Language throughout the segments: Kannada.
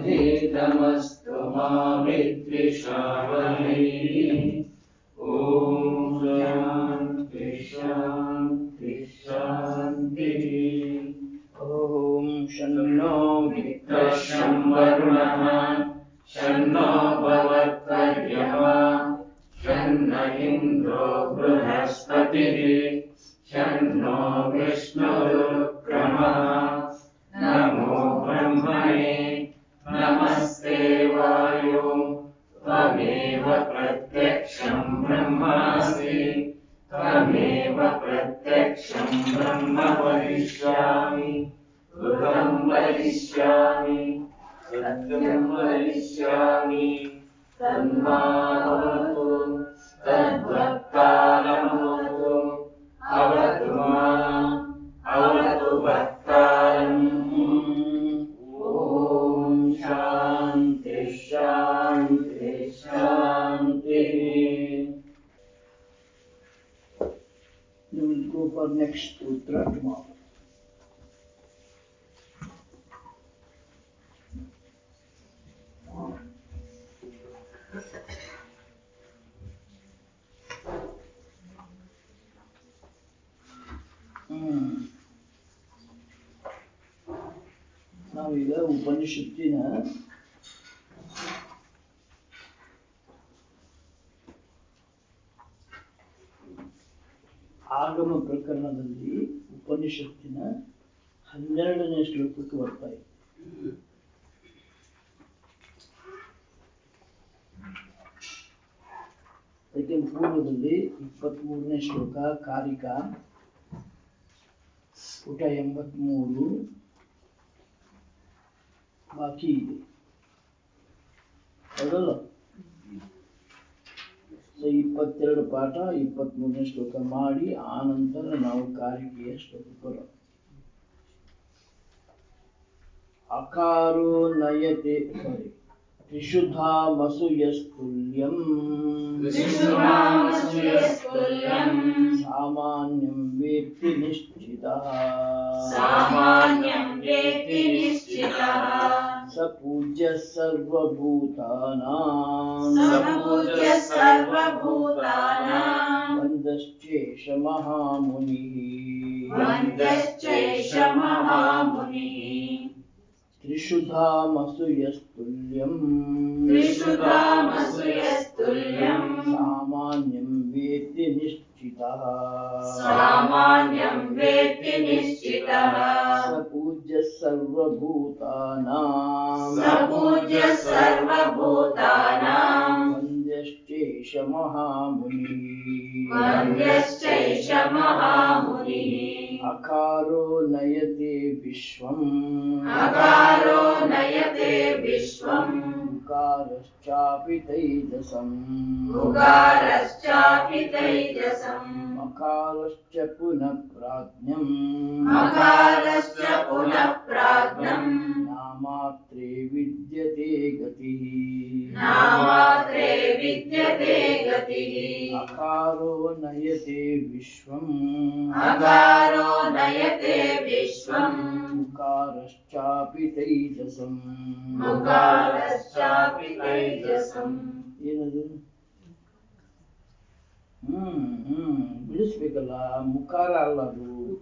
तमस्तु मा विद्विषावहै ॐ शान्ति शान्ति शान्तिः ॐ शन्नो मित्रशं वरुणः शन्नो भवत्वर्यमा शन्न इन्द्रो बृहस्पतिः शन्नो विष्णुरुक्रमः नमो ब्रह्मणे नमस्ते वायो त्वमेव प्रत्यक्षं ब्रह्मासि त्वमेव प्रत्यक्षं ब्रह्म वदिष्यामि कृतं वदिष्यामि सत्यं वदिष्यामि तन्मावतु तद्वक्तारमवतु अवतु माम् अवतु वक्तारम् ॐ शान्ति शान्ति शान्तिः You will go for next sutra tomorrow. ಹ್ಮ್. ನಾವೀಗ ಉಪನಿಷತ್ತಿನ ಆಗಮ ಪ್ರಕರಣದಲ್ಲಿ ಉಪನಿಷತ್ತಿನ ಹನ್ನೆರಡನೇ ಶ್ಲೋಕಕ್ಕೆ ಬರ್ತಾ ಇದೆ ಅದಕ್ಕೆ ಪೂರ್ವದಲ್ಲಿ ಇಪ್ಪತ್ಮೂರನೇ ಶ್ಲೋಕ ಕಾರಿಕ ಪುಟ ಎಂಬತ್ಮೂರು ಬಾಕಿ ಇದೆ ಹೌದಲ್ಲ ಸೊ ಇಪ್ಪತ್ತೆರಡು ಪಾಠ ಇಪ್ಪತ್ಮೂರನೇ ಶ್ಲೋಕ ಮಾಡಿ ಆ ನಂತರ ನಾವು ಕಾರಿಕೆಯ ಶ್ಲೋಕ ಬರೋಣ ಅಕಾರೋ ನಯತೆ ಸಾರಿ ತ್ರಿಶುಧಾಮಸೂಯಸ್ತುಲ್ಯಂ त्रिशुरामसूयस्तुल्यम् ಸಾಮಾನ್ಯಂ ವೇತ್ತಿ ನಿಶ್ಚಿತಃ सामान्यं वेत्ति निश्चितः ಸ ಪೂಜ್ಯ ಸರ್ವಭೂತಾನಾಂ समपूज्य सर्वभूतानां ವಂದಶ್ಚೇಷ ಮಹಾಮುನಿಃ वन्द्यश्चैष महामुनिः ತ್ರಿಶುಧಾಮಸೂಯಸ್ತುಲ್ಯಂ त्रिशुधामसूयस्तुल्यम् ಸಾಮಾನ್ಯಂ ವೇತ್ತಿ ನಿಶ್ಚಿತಃ सामान्यं वेत्ति निश्चितः ಸ ಪೂಜ್ಯ ಸರ್ವಭೂತಾನಾಂ समपूज्य सर्वभूतानां ವಂದ್ಯಶ್ಚೇಷ ಮಹಾಮುನಿಃ वन्द्यश्चैष महामुनिः ಅಕಾರೋ ನಯತೆ ವಿಶ್ವಂ अकारो नयते विश्वम् ಉಕಾರಶ್ಚಾಪಿ ತೈಜಸಂ उकारश्चापि तैजसम् ಮಕಾರಶ್ಚ ಪುನಃ ಪ್ರಾಜ್ಞಂ मकारश्च पुनः प्राज्ञम् ನಾಮಾತ್ರೇ ವಿದ್ಯತೆ ಗತಿಃ नामात्रे विद्यते गतिः ಅಕಾರೋ ನಯತೆ ವಿಶ್ವಂ अकारो नयते विश्वम् ಉಕಾರಶ್ಚಾಪಿ ತೈಜಸಂ मुकारश्चापि तैजसम् ಏನದು ಹ್ಮ್ ಹ್ಮ್ ಬಿಡಿಸ್ಬೇಕಲ್ಲ ಮುಖಾರ ಅಲ್ಲ ಅದು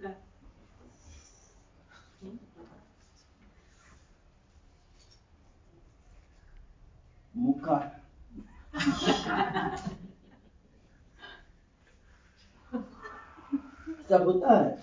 ಮುಖ सब होता है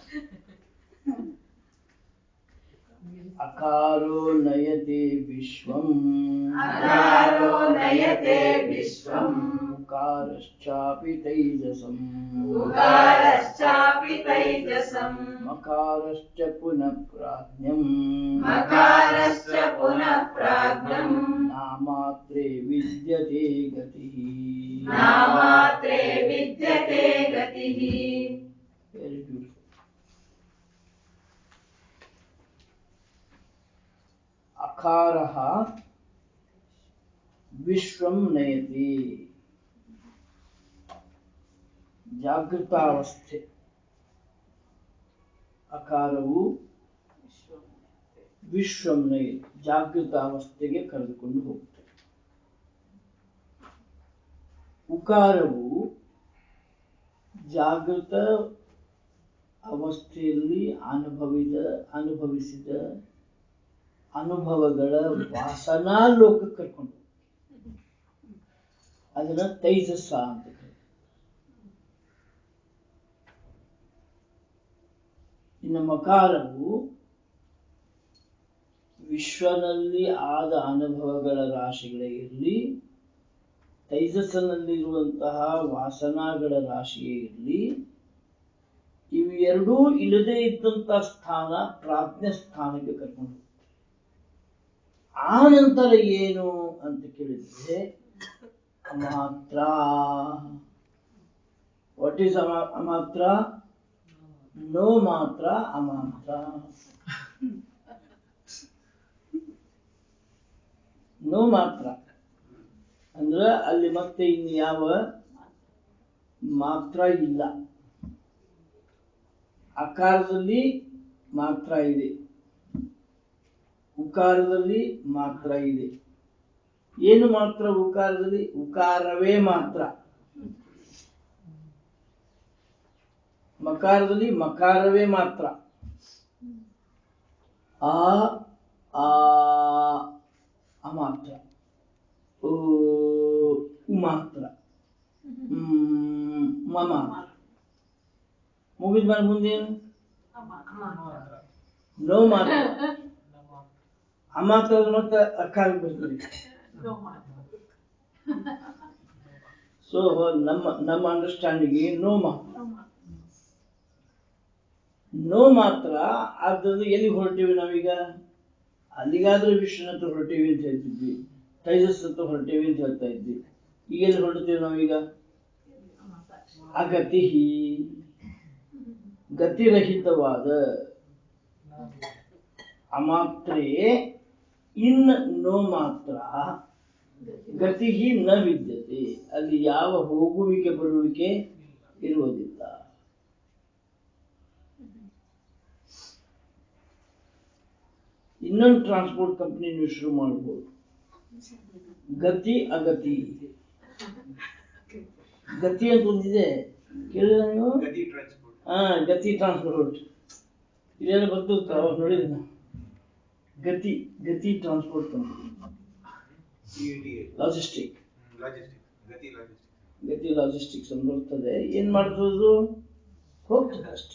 अकारो नयते विश्वम् अकारो नयते विश्वम् मुकारश्चापि तैजसम् उकारश्चापि तैजसम् मकारश्च पुनः प्राज्ञम् मकारश्च पुनः प्राज्ञम् नामात्रे विद्यते गतिः नामात्रे विद्यते गतिः वेरि ब्यूटिफुल् अकारः विश्वं नयति ಜಾಗೃತಾವಸ್ಥೆ ಅಕಾರವು ವಿಶ್ವಂನ ಜಾಗೃತ ಅವಸ್ಥೆಗೆ ಕರೆದುಕೊಂಡು ಹೋಗ್ತದೆ ಉಕಾರವು ಜಾಗೃತ ಅವಸ್ಥೆಯಲ್ಲಿ ಅನುಭವಿದ ಅನುಭವಿಸಿದ ಅನುಭವಗಳ ವಾಸನಾ ಲೋಕಕ್ಕೆ ಕರ್ಕೊಂಡು ಹೋಗ್ತದೆ. ಅದನ್ನ ತೈಜಸ್ಸ ಅಂತ ಕರೀತಾರೆ. ಇನ್ನು ಮಕಾರವು ವಿಶ್ವನಲ್ಲಿ ಆದ ಅನುಭವಗಳ ರಾಶಿಗಳೇ ಇರಲಿ ತೈಜಸ್ಸನಲ್ಲಿರುವಂತಹ ವಾಸನಾಗಳ ರಾಶಿಯೇ ಇರಲಿ ಇವು ಎರಡೂ ಇಲ್ಲದೆ ಇದ್ದಂತಹ ಸ್ಥಾನ ಪ್ರಾಜ್ಞ ಸ್ಥಾನಕ್ಕೆ ಕರ್ಕೊಂಡು ಹೋಗ್ತದೆ. ಆ ನಂತರ ಏನು ಅಂತ ಕೇಳಿದ್ರೆ ಅಮಾತ್ರ ವಾಟ್ ಈಸ್ ಅಮಾತ್ರ ನೋ ಮಾತ್ರ ಅಮಾತ್ರ ನೋ ಮಾತ್ರ ಅಂದ್ರ ಅಲ್ಲಿ ಮತ್ತೆ ಇನ್ನು ಯಾವ ಮಾತ್ರ ಇಲ್ಲ ಅಕಾರದಲ್ಲಿ ಮಾತ್ರ ಇದೆ ಉಕಾರದಲ್ಲಿ ಮಾತ್ರ ಇದೆ ಏನು ಮಾತ್ರ ಉಕಾರದಲ್ಲಿ ಉಕಾರವೇ ಮಾತ್ರ ಮಕಾರದಲ್ಲಿ ಮಕಾರವೇ ಮಾತ್ರ ಆ ಆ ಅಮಾತ್ರ ಓ ಮಾತ್ರ ಹ್ಮ್, ಮಮ ಮುಗಿದ್ಮೇಲೆ ಮುಂದೇನು ನೋ ಮಾತ್ರ ಅಮಾತ್ರ ಮತ್ತೆ ಅಕಾರ ಬರ್ತದೆ ಸೊ ನಮ್ಮ ನಮ್ಮ ಅಂಡರ್ಸ್ಟ್ಯಾಂಡಿಂಗ್ ನೋ ಮಾತ್ರ ನೋ ಮಾತ್ರ ಆದ್ದರಿಂದ ಎಲ್ಲಿ ಹೊರಟೀವಿ ನಾವೀಗ ಅಲ್ಲಿಗಾದ್ರೂ ವಿಷ್ಣು ಹತ್ರ ಹೊರಟೀವಿ ಅಂತ ಹೇಳ್ತಿದ್ವಿ ತೈಜಸ್ ಹತ್ರ ಹೊರಟೀವಿ ಅಂತ ಹೇಳ್ತಾ ಇದ್ವಿ ಈಗ ಎಲ್ಲಿ ಹೊರಡ್ತೀವಿ ನಾವೀಗ ಅಗತಿ ಗತಿರಹಿತವಾದ ಅಮಾತ್ರೇ ಇನ್ ನೋ ಮಾತ್ರ ಗತಿ ನ ವಿದ್ಯತೆ ಅಲ್ಲಿ ಯಾವ ಹೋಗುವಿಕೆ ಬರುವಿಕೆ ಇರುವುದಿಲ್ಲ ಇನ್ನೊಂದು ಟ್ರಾನ್ಸ್ಪೋರ್ಟ್ ಕಂಪನಿ ನೀವು ಶುರು ಮಾಡಬಹುದು ಗತಿ ಅಗತಿ ಗತಿ ಅಂತ ಒಂದಿದೆ ಕೇಳಿದ ನೀವು ಗತಿ ಟ್ರಾನ್ಸ್ಪೋರ್ಟ್ ಹಾ ಗತಿ ಟ್ರಾನ್ಸ್ಪೋರ್ಟ್ ಇದೆಲ್ಲ ಬರ್ತಿರ್ತಾವ ಅವಾಗ ನೋಡಿದ ನಾವು. Gati Gati transport company CET logistic logistic Gati logistic Gati logistics ಅಂತ ಬರ್ತದೆ ಏನ್ ಮಾಡ್ತದದು ಹೋಗ್ತದೆ ಅಷ್ಟೇ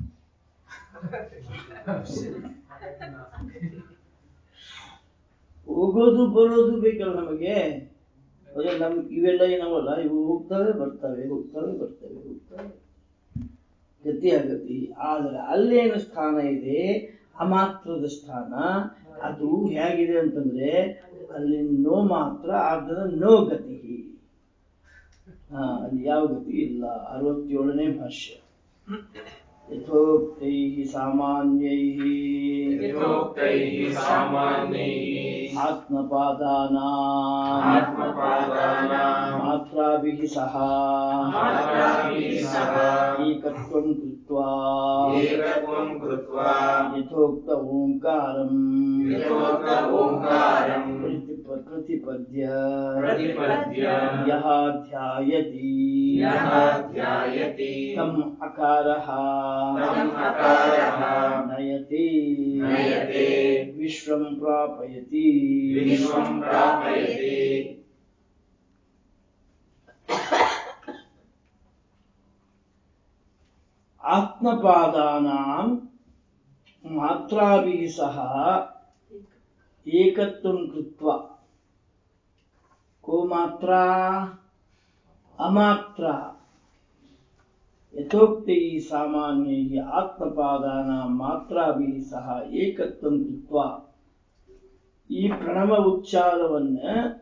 ಹೋಗೋದು ಬರೋದು ಬೇಕಲ್ಲ ನಮಗೆ ಅದೇ ನಮ್ ಇವೆಲ್ಲ ಏನವಲ್ಲ ಇವು ಹೋಗ್ತವೆ ಬರ್ತವೆ ಹೋಗ್ತವೆ ಬರ್ತವೆ ಹೋಗ್ತವೆ ಗತಿ ಆಗತಿ ಆದ್ರೆ ಅಲ್ಲೇನು ಸ್ಥಾನ ಇದೆ ಅಮಾತ್ರದ ಸ್ಥಾನ ಅದು ಹೇಗಿದೆ ಅಂತಂದ್ರೆ ಅಲ್ಲಿ ನೋ ಮಾತ್ರ ಆದ್ರೆ ನೋ ಗತಿ ಹಾ ಅಲ್ಲಿ ಯಾವ ಗತಿ ಇಲ್ಲ ಅರವತ್ತೇಳನೇ ಭಾಷ್ಯ ಯಥೋಕ್ತೈ ಸಾಮಾನ್ಯೈ ಯಥೋಕ್ತೈः सामान्यैः ಆತ್ಮಪಾದಾನಾಂ आत्मपादानां ಮಾತ್ರಾಭಿः ಸಹ मात्राभिः सह ಏಕತ್ವಂ ಕೃತ್ವಾ एकत्वं कृत्वा ಯಥೋಕ್ತ ಓಂಕಾರಂ यथोक्त ओङ्कारं ಪ್ರತಿಪ- ಪ್ರತಿಪದ್ಯ प्रतिपद्य ಯಹ ಧ್ಯಾಯತಿ यः ध्यायति ತಮ್ ಅಕಾರಃ तम् अकारः ನಯತಿ नयते ವಿಶ್ವಂ ಪ್ರಾಪಯತಿ विश्वं प्रापयति ಆತ್ಮಪಾದಾನಾಂ ಮಾತ್ರಾಭಿः ಸಹ ಏಕತ್ವಂ ಕೃತ್ವ ಕೋ ಮಾತ್ರ ಅಮಾತ್ರ ಯಥೋಕ್ತೈ ಸಾಮಾನ್ಯೈ ಆತ್ಮಪಾದಾನಾಂ ಮಾತ್ರಾಭಿः ಸಹ ಏಕತ್ವಂ ಕೃತ್ವ ಈ ಪ್ರಣವ ಉಚ್ಚಾರವನ್ನ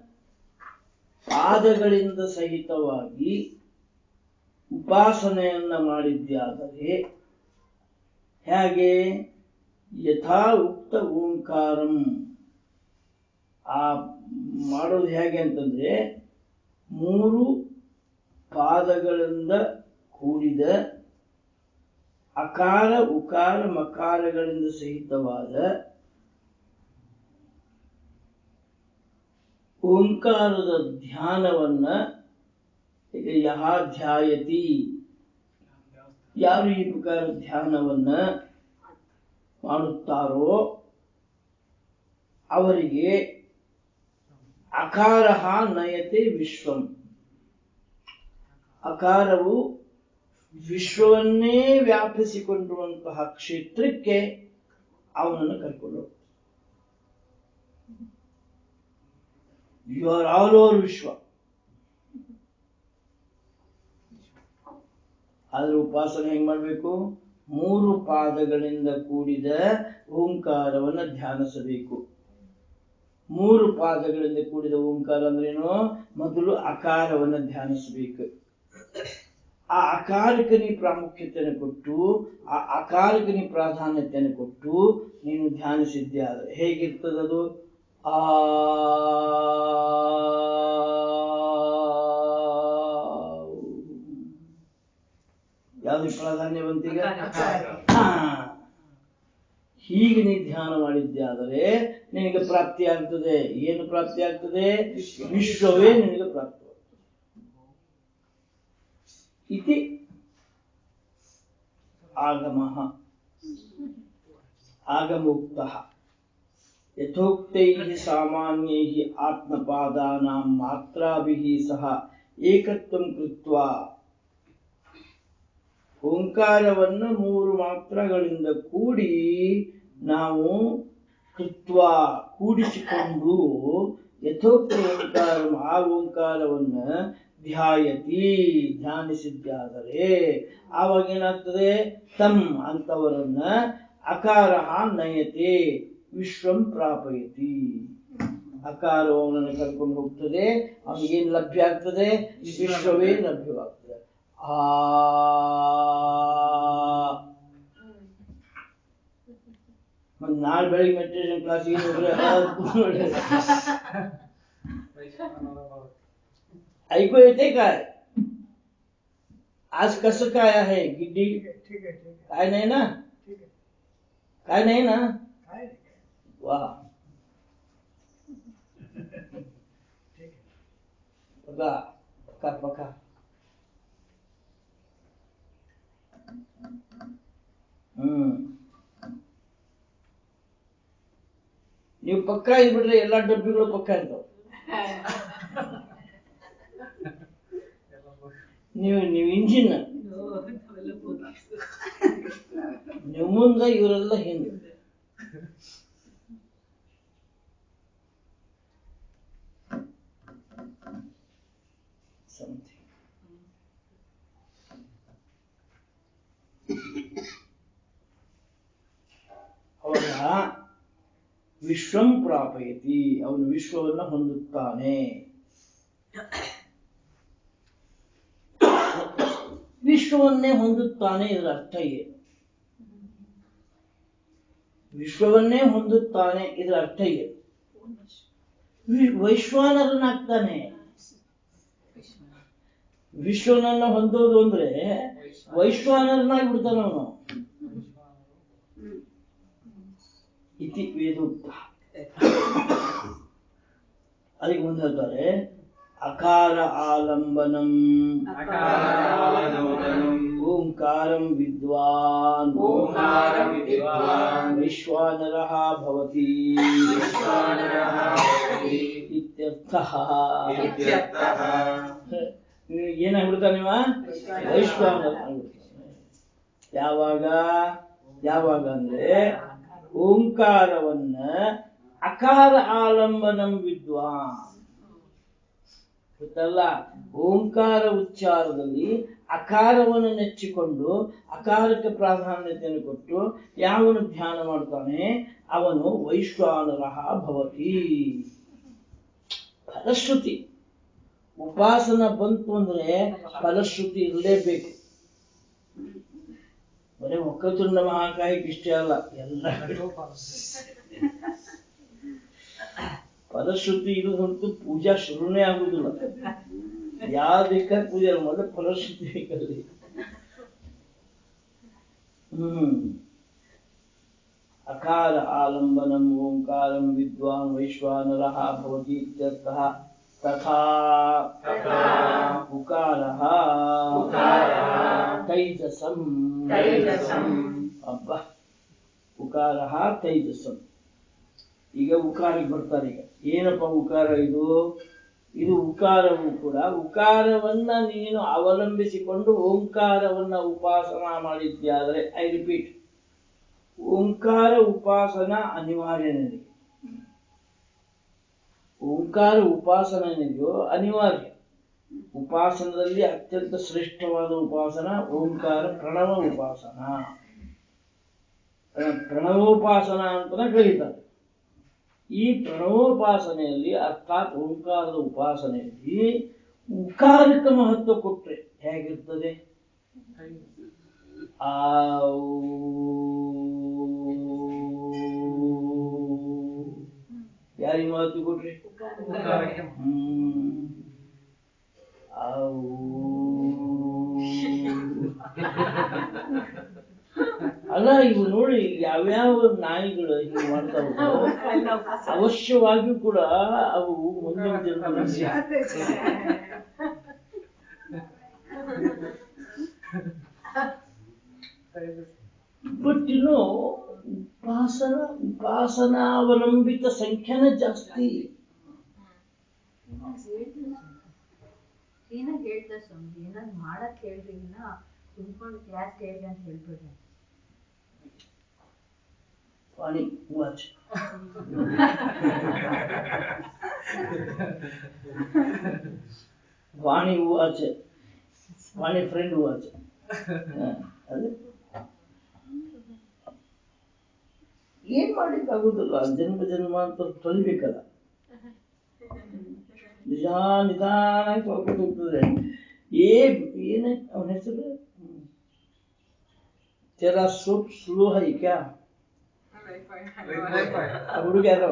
ಪಾದಗಳಿಂದ ಸಹಿತವಾಗಿ ಉಪಾಸನೆಯನ್ನ ಮಾಡಿದ್ಯಾದರೆ ಹೇಗೆ ಯಥಾ ಉಕ್ತ ಓಂಕಾರಂ ಆ ಮಾಡೋದು ಹೇಗೆ ಅಂತಂದ್ರೆ ಮೂರು ಪಾದಗಳಿಂದ ಕೂಡಿದ ಅಕಾರ ಉಕಾರ ಮಕಾರಗಳಿಂದ ಸಹಿತವಾದ ಓಂಕಾರದ ಧ್ಯಾನವನ್ನ ಈಗ ಯಹ ಧ್ಯಾಯತಿ ಯಾರು ಈ ಪ್ರಕಾರ ಧ್ಯಾನವನ್ನ ಮಾಡುತ್ತಾರೋ ಅವರಿಗೆ ಅಕಾರ ನಯತೆ ವಿಶ್ವಂ ಅಕಾರವು ವಿಶ್ವವನ್ನೇ ವ್ಯಾಪಿಸಿಕೊಂಡಿರುವಂತಹ ಕ್ಷೇತ್ರಕ್ಕೆ ಅವನನ್ನು ಕರ್ಕೊಂಡು ಹೋಗ್ತದೆ ಯು ಆರ್ ಆಲ್ ಓವರ್ ವಿಶ್ವ ಆದ್ರೆ ಉಪಾಸನೆ ಹೆಂಗ್ ಮಾಡ್ಬೇಕು ಮೂರು ಪಾದಗಳಿಂದ ಕೂಡಿದ ಓಂಕಾರವನ್ನ ಧ್ಯಾನಿಸಬೇಕು ಮೂರು ಪಾದಗಳಿಂದ ಕೂಡಿದ ಓಂಕಾರ ಅಂದ್ರೇನು ಮೊದಲು ಅಕಾರವನ್ನ ಧ್ಯಾನಿಸಬೇಕು ಆ ಅಕಾರಕ್ಕೆ ನೀ ಪ್ರಾಮುಖ್ಯತೆಯನ್ನು ಕೊಟ್ಟು ಆ ಅಕಾರಕ್ಕೆ ನೀ ಪ್ರಾಧಾನ್ಯತೆಯನ್ನು ಕೊಟ್ಟು ನೀನು ಧ್ಯಾನಿಸಿದ್ದೆ ಆದ್ರೆ ಹೇಗಿರ್ತದದು ಆ ಯಾವ್ದು ಪ್ರಾಧಾನ್ಯ ಬಂತೀಗ ಹಾ. ಹೀಗೆ ನೀ ಧ್ಯಾನ ಮಾಡಿದ್ದೆ ಆದರೆ ನಿನಗೆ ಪ್ರಾಪ್ತಿ ಆಗ್ತದೆ ಏನು ಪ್ರಾಪ್ತಿ ಆಗ್ತದೆ ವಿಶ್ವವೇ ನಿನಗೆ ಪ್ರಾಪ್ತಿ ಇತಿ ಆಗಮಃ ಆಗಮೋಕ್ತಃ ಯಥೋಕ್ತೈः ಸಾಮಾನ್ಯैः ಆತ್ಮಪಾದಾನಾं ಮಾತ್ರಾಭಿः ಸಹ ಏಕತ್ವಂ ಕೃತ್ವಾ ಓಂಕಾರವನ್ನು ಮೂರು ಮಾತ್ರಗಳಿಂದ ಕೂಡಿ ನಾವು ಕೃತ್ವ ಕೂಡಿಸಿಕೊಂಡು ಯಥೋಕ್ತ ಓಂಕಾರ ಆ ಓಂಕಾರವನ್ನ ಧ್ಯಾಯತಿ ಧ್ಯಾನಿಸಿದ್ದಾದರೆ ಆವಾಗ ಏನಾಗ್ತದೆ ತಮ್ ಅಂತವರನ್ನ ಅಕಾರ ನಯತೆ ವಿಶ್ವಂ ಪ್ರಾಪಯತಿ ಅಕಾರ ಅವನನ್ನು ಕರ್ಕೊಂಡು ಹೋಗ್ತದೆ ಅವನಿಗೇನು ಲಭ್ಯ ಆಗ್ತದೆ ವಿಶ್ವವೇ ಲಭ್ಯವಾಗ್ತದೆ ಆ ಮತ್ತ್ ನಾಳೆ ಬೆಳಿಗ್ಗೆ ಮೆಡಿಟೇಷನ್ ಕ್ಲಾಸ್ ಏನು ಹೋದ್ರೆ ನೋಡಿ ऐको येते काय आज कसं काय आहे गिड्डी काय नाही ना काय नाही ना वा बघा बघा बघा ಹ್ಮ್ ನೀವು ಪಕ್ಕ ಇದ್ಬಿಟ್ರೆ ಎಲ್ಲಾ ಡಬ್ಬಿಗಳು ಪಕ್ಕ ಇರ್ತಾವ ನೀವು ನೀವು ಇಂಜಿನ್ ನೀವು ಮುಂದ ಇವರೆಲ್ಲ ಹಿಂದೆ Something. ಅವಾಗ ವಿಶ್ವಂ ಪ್ರಾಪಯತಿ ಅವನು ವಿಶ್ವವನ್ನ ಹೊಂದುತ್ತಾನೆ ವಿಶ್ವವನ್ನೇ ಹೊಂದುತ್ತಾನೆ ಇದರ ಅರ್ಥ ಏನು ವಿಶ್ವವನ್ನೇ ಹೊಂದುತ್ತಾನೆ ಇದರ ಅರ್ಥ ಏನು ವಿ- ವೈಶ್ವಾನರನಾಗ್ತಾನೆ ವಿಶ್ವನನ್ನ ಹೊಂದೋದು ಅಂದ್ರೆ ವೈಶ್ವಾನರನಾಗಿ ಬಿಡ್ತಾನೆ ಅವನು ಇತಿ ವೇದೋಕ್ತ ಅದಕ್ಕೆ ಮುಂದೆ ಹೇಳ್ತಾರೆ ಅಕಾರ ಆಲಂಬನಂ ಅಕಾರಾವಲಂಬನಂ ಓಂಕಾರಂ ವಿದ್ವಾನ್ ಓಂಕಾರಂ ವಿದ್ವಾನ್ ವೈಶ್ವಾನರಃ ಭವತಿ ವಿಶ್ವಾನರಃ ಭವತಿ ಇತ್ಯರ್ಥಃ ಇತ್ಯರ್ಥಃ. ನೀವು ಏನಾಗ್ಬಿಡ್ತಾನೆ ಇವ ವೈಶ್ವಾನರ ಆಗ್ಬಿಡ್ತಾನೆ. ಯಾವಾಗ ಯಾವಾಗ ಅಂದ್ರೆ ಓಂಕಾರವನ್ನ ಅಕಾರ ಆಲಂಬನಂ ವಿದ್ವಾನ್ ಗೊತ್ತಲ್ಲ ಓಂಕಾರ ಉಚ್ಚಾರದಲ್ಲಿ ಅಕಾರವನ್ನು ನೆಚ್ಚಿಕೊಂಡು ಅಕಾರಕ್ಕೆ ಪ್ರಾಧಾನ್ಯತೆಯನ್ನು ಕೊಟ್ಟು ಯಾವನು ಧ್ಯಾನ ಮಾಡ್ತಾನೆ ಅವನು ವೈಶ್ವಾನರಃ ಭವತಿ ಫಲಶ್ರುತಿ ಉಪಾಸನ ಬಂತು ಅಂದ್ರೆ ಫಲಶ್ರುತಿ ಇರಲೇಬೇಕು ಬರೀ ಒಕ್ಕತುಂಡ ಮಹಾಕಾಯಕ್ಕೆ ಇಷ್ಟೇ ಅಲ್ಲ ಎಲ್ಲ ಫಲಶ್ರುತಿ ಇದು ಹೊರತು ಪೂಜಾ ಶುರುನೇ ಆಗುದಿಲ್ಲ ಯಾವ ಬೇಕಾದ ಪೂಜೆ ಅಲ್ಲ, ಮೊದಲು ಫಲಶ್ರುತಿ ಬೇಕಲ್ಲಿ ಹ್ಮ್ ಅಕಾರ ಆಲಂಬನಂ ಓಂಕಾರಂ ವಿದ್ವಾನ್ ವೈಶ್ವಾನರಃ ಭವತಿ ಇತ್ಯರ್ಥಃ ತಥಾ ತಥಾ ಉಕಾರಃ ಉಕಾರಃ ತೈಜಸಂ ತೈಜಸಂ ಅಬ್ಬ ಉಕಾರಃ ತೈಜಸಂ ಈಗ ಉಕಾರಕ್ಕೆ ಬರ್ತಾರೆ ಈಗ ಏನಪ್ಪ ಉಕಾರ ಇದು ಇದು ಉಕಾರವು ಕೂಡ ಉಕಾರವನ್ನ ನೀನು ಅವಲಂಬಿಸಿಕೊಂಡು ಓಂಕಾರವನ್ನ ಉಪಾಸನ ಮಾಡಿದ್ಯಾದರೆ ಐ ರಿಪೀಟ್ ಓಂಕಾರ ಉಪಾಸನ ಅನಿವಾರ್ಯ ನಿನಗೆ ಓಂಕಾರ ಉಪಾಸನ ಏನಿದೆಯೋ ಅನಿವಾರ್ಯ ಉಪಾಸನದಲ್ಲಿ ಅತ್ಯಂತ ಶ್ರೇಷ್ಠವಾದ ಉಪಾಸನ ಓಂಕಾರ ಪ್ರಣವ ಉಪಾಸನ ಅದನ್ನ ಪ್ರಣವೋಪಾಸನ ಅಂತಾನೆ ಕರೀತಾರೆ ಈ ಪ್ರಣವೋಪಾಸನೆಯಲ್ಲಿ ಅರ್ಥಾತ್ ಓಂಕಾರದ ಉಪಾಸನೆಯಲ್ಲಿ ಉಕಾರಕ್ಕೆ ಮಹತ್ವ ಕೊಟ್ರೆ ಹೇಗಿರ್ತದೆ ಆ ಯಾರಿಗೆ ಮಹತ್ವ ಕೊಟ್ರಿ ಹ್ಮ್. ಔ. ಅಲ್ಲ ಇವು ನೋಡಿ ಯಾವ್ಯಾವ ನಾಯಿಗಳು ಹಿಂಗೆ ಮಾಡ್ತಾವ ಅವಶ್ಯವಾಗಿಯೂ ಕೂಡ ಅವು ಮುಂದಿನ ಜನ್ಮದಲ್ಲಿ ಬಟ್ ಇನ್ನು ಉಪಾಸನ ಉಪಾಸನಾವಲಂಬಿತ ಸಂಖ್ಯೆನೇ ಜಾಸ್ತಿ ಏನಾಗ ಹೇಳ್ತಾರೆ ಸ್ವಾಮಿ ಏನಾದ್ರು ಮಾಡಕ್ ಹೇಳ್ರಿ ಇನ್ನ ಕುಂತ್ಕೊಂಡು ಕ್ಲಾಸ್ ಕೇಳ್ರಿ ಅಂತ ಹೇಳ್ಬೇಡ್ರಿ ವಾಣಿ ವಾಚ್ ವಾಣಿ ವಾಚ್ ವಾಣಿ ಫ್ರೆಂಡ್ ವಾಚ್ ಅದೇ ಏನ್ ಮಾಡ್ಲಿಕ್ಕೆ ಆಗುದಿಲ್ಲ ಜನ್ಮ ಜನ್ಮಾಂತರ ತೊಳಿಬೇಕಲ್ಲ ನಿಜ ನಿಧಾನಾಗಿ ತೊಳ್ಕೊಂಡು ಹೋಗ್ತದೆ ಏ ಏನ ಅವನ ಹೆಸರು ತೆರಾ ಸೂಪ್ ಸ್ಲೋ ಹೈ ಕ್ಯಾ ಆ ಹುಡುಗ ಯಾರೋ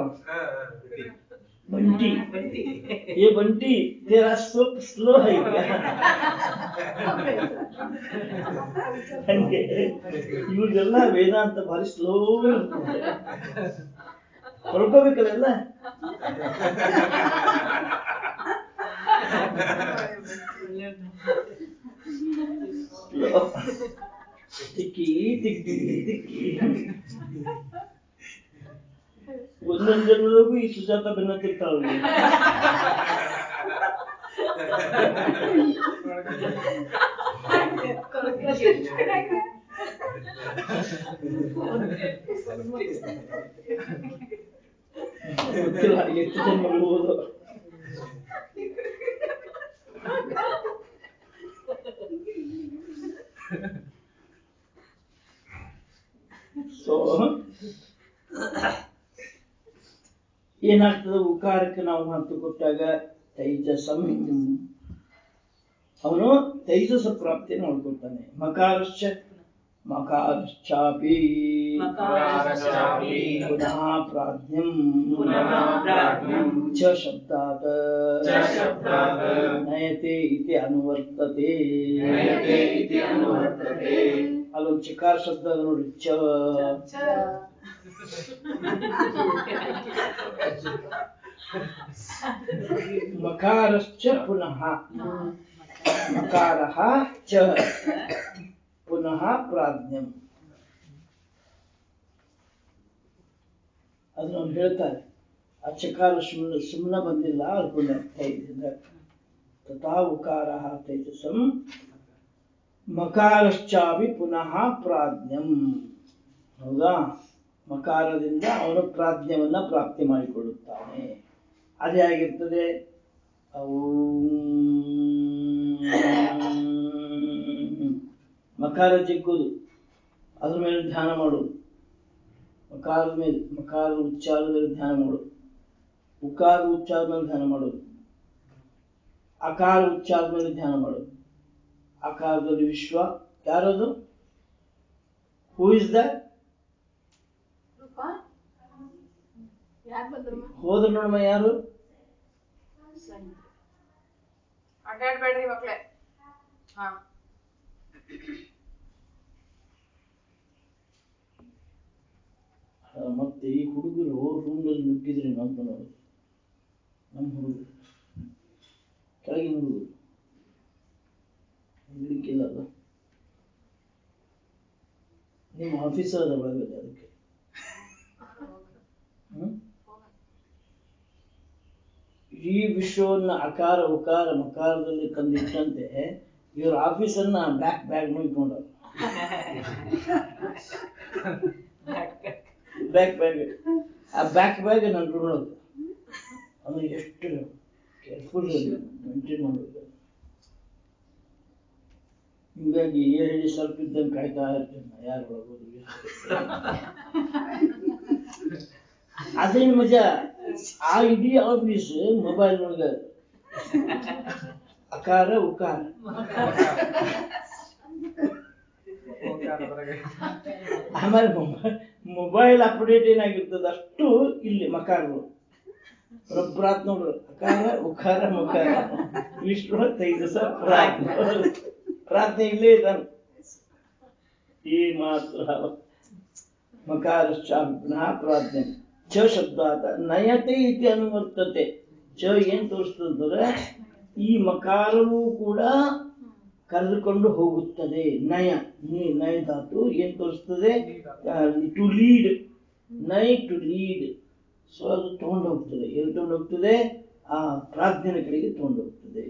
ಬಂಟಿ ಏ ಬಂಟಿ तेरा सूप स्लो है क्या ಹಂಗೆ ಇವ್ರಿಗೆಲ್ಲ ವೇದಾಂತ ಭಾರಿ ಸ್ಲೋ ಹೊಳ್ಕೋಬೇಕಲ್ಲ ಎಲ್ಲ ತಿಕ್ಕಿ ತಿಕ್ಕಿ ತಿಕ್ಕಿ ಒಂದೊಂದು ಜನರಿಗೂ ಈ ಸುಜಾತ ಬೆನ್ನತ್ತಿರ್ತಾಳ ಗೊತ್ತಿಲ್ಲ ಎಷ್ಟು ಜನ್ಮಗಳು ಹೋದ್ರು ಸೊ ಏನಾಗ್ತದೆ ಉಕಾರಕ್ಕೆ ನಾವು ಮಾತು ಕೊಟ್ಟಾಗ ತೈಜಸಂ ಅವನು ತೈಜಸ ಪ್ರಾಪ್ತಿ ನೋಡ್ಕೊಳ್ತಾನೆ ಮಕಾರಶ್ಚ ಮಕಾರಶ್ಚಾಪಿ ಮಕಾರಶ್ಚಾಪಿ ಪುನಃ ಪ್ರಾಜ್ಞಂ ಪುನಃ ಪ್ರಾಜ್ಞಂ ಚ ಶಬ್ದಾತ್ ಚ ಶಬ್ದಾತ್ ನಯತೆ ಇತಿ ಅನುವರ್ತತೆ ನಯತೆ ಇತಿ ಅನುವರ್ತತೆ ಅಲ್ಲೊಂದು ಚಕಾರ ಶಬ್ದ ಅದ ನೋಡಿ ಚ ಮಕಾರಶ್ಚ ಪುನಃ ಮಕಾರಃ ಚ ಪುನಃ ಪ್ರಾಜ್ಞಂ ಅದನ್ನ ಅವ್ರು ಹೇಳ್ತಾರೆ ಆ ಚಕಾರ ಸುಮ್ಮನೆ ಸುಮ್ಮನೆ ಬಂದಿಲ್ಲ ಅದಕ್ಕೊಂದು ಅರ್ಥ ಇದೆ ತಥಾ ಉಕಾರ ತೇಜಸಂ ಮಕಾರಶ್ಚಾಪಿ ಪುನಃ ಪ್ರಾಜ್ಞಂ ಹೌದಾ ಮಕಾರದಿಂದ ಅವನು ಪ್ರಾಜ್ಞವನ್ನ ಪ್ರಾಪ್ತಿ ಮಾಡಿಕೊಳ್ಳುತ್ತಾನೆ ಅದು ಹೇಗಿರ್ತದೆ ಅವು ಮಕಾರ ಜಗ್ಗೋದು ಅದ್ರ ಮೇಲೆ ಧ್ಯಾನ ಮಾಡೋದು ಮಕಾರದ ಮೇಲೆ ಮಕಾರದ ಉಚ್ಚಾರದ ಮೇಲೆ ಧ್ಯಾನ ಮಾಡೋದು ಉಕಾರದ ಉಚ್ಚಾರದ ಮೇಲೆ ಧ್ಯಾನ ಮಾಡೋದು ಅಕಾರ ಉಚ್ಚಾರದ ಮೇಲೆ ಧ್ಯಾನ ಮಾಡೋದು ಆಕಾರದಲ್ಲಿ ವಿಶ್ವ ಯಾರದು ಹೂ ಇಸ್ ದಟ್ ಯಾರು ಬಂದ್ರು ಹೋದ್ರ ನೋಡಮ್ಮ ಯಾರು ಅಡ್ಡಾಡ್ಬೇಡ್ರಿ ಮಕ್ಳೇ ಹಾ ಆ, ಮತ್ತೆ ಈ ಹುಡುಗರು ರೂಮ್ನಲ್ಲಿ ನುಗ್ಗಿದ್ರೆ ಅಂತ ನೋಡು ನಮ್ಮ ಹುಡುಗರು ಕೆಳಗಿನ ಹುಡುಗರು ಹಿಡಿಕಿಲ್ಲಲ್ಲ ನಿಮ್ಮ ಆಫೀಸರ್ ಒಳಗಡೆ ಅದಕ್ಕೆ ಹ್ಮ್? ಇಡೀ ವಿಶ್ವವನ್ನ ಅಕಾರ ಉಕಾರ ಮಕಾರದಲ್ಲಿ ತಂದಿಟ್ಟಂತೆ ಇವ್ರ ಆಫೀಸನ್ನ ಬ್ಯಾಕ್ ಬ್ಯಾಗ್ ಇಟ್ಕೊಂಡ ಬ್ಯಾಕ್ ಬ್ಯಾಗ್ ಆ ಬ್ಯಾಕ್ ಬ್ಯಾಗ್ ನಾನು ಇಟ್ಕೊಳ್ಳೋದು ಅಂದ್ರೆ ಎಷ್ಟು ಕೇರ್ಫುಲ್ ಮೇಂಟೈನ್ ಮಾಡಬೇಕು ಹಿಂಗಾಗಿ ಹೇಳಿ ಸ್ವಲ್ಪ ಇದ್ದಂಗೆ ಕಾಯ್ತಾ ಇರ್ತೀನಿ ನಾ ಯಾರು ಒಳಗೋದು ಅದೇನ್ ಮಜಾ ಆ ಇಡೀ ಆಫೀಸ್ ಮೊಬೈಲ್ ಒಳಗ ಅಕಾರ ಉಕಾರ ಆಮೇಲೆ ಮೊಬೈಲ್ ಅಪ್ಡೇಟ್ ಏನಾಗಿರ್ತದ ಅಷ್ಟು ಇಲ್ಲಿ ಮಕಾರಗಳು ರೊಬ್ಬರಾತ್ ನೋಡ್ರಿ ಅಕಾರ ಉಕಾರ ಮಕಾರ ವಿಷ್ಣು ತೈಜಸ ಪ್ರಾರ್ಥನೆ ಪ್ರಾರ್ಥನೆ ಇಲ್ಲೇ ಇದ್ದಾನೆ ಈ ಮಾತ್ರ ಮಕಾರಶ್ಚಾಪಿ ಪುನಃ ಪ್ರಾರ್ಥನೆ ಚ ಶಬ್ದಾತ ನಯತೆ ಇತಿ ಅನುವರ್ತತೆ ಚ ಏನ್ ತೋರಿಸ್ತಂದ್ರೆ ಈ ಮಕಾರವೂ ಕೂಡ ಕರೆದುಕೊಂಡು ಹೋಗುತ್ತದೆ ನಯ ನಿ- ನಯ ಧಾತು ಏನ್ ತೋರಿಸ್ತದೆ ಟು ಲೀಡ್ ನೈ ಟು ಲೀಡ್ ಸೊ ಅದು ತಗೊಂಡು ಹೋಗ್ತದೆ ಎಲ್ಲಿ ತಗೊಂಡು ಹೋಗ್ತದೆ ಆ ಪ್ರಾರ್ಥನೆ ಕಡೆಗೆ ತಗೊಂಡು ಹೋಗ್ತದೆ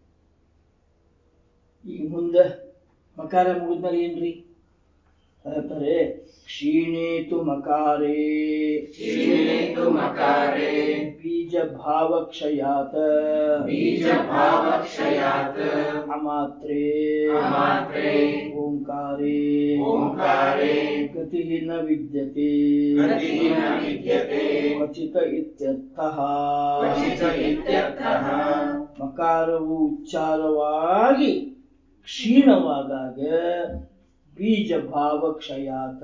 ಈಗ ಮುಂದೆ ಮಕಾರ ಮುಗಿದ್ಮೇಲೆ ಏನ್ರಿ ಹೇಳ್ತಾರೆ ಕ್ಷೀಣೇತು ಮಕಾರೇ ಕ್ಷೀಣೇತು ಮಕಾರೇ ಬೀಜ ಭಾವಕ್ಷಯಾತ ಬೀಜಭಾವಕ್ಷಯಾತ್ ಅಮಾತ್ರೇ ಅಮಾತ್ರೇ ಓಂಕಾರೇ ಓಂಕಾರೇ ಗತಿ ನ ವಿದ್ಯತೆ ಗತಿಃ ನ ವಿದ್ಯತೆ ಕ್ವಚಿತ ಇತ್ಯರ್ಥಃ ಕ್ವಚಿತ ಇತ್ಯರ್ಥಃ ಮಕಾರವು ಉಚ್ಚಾರವಾಗಿ ಕ್ಷೀಣವಾದಾಗ ಬೀಜ ಭಾವಕ್ಷಯಾತ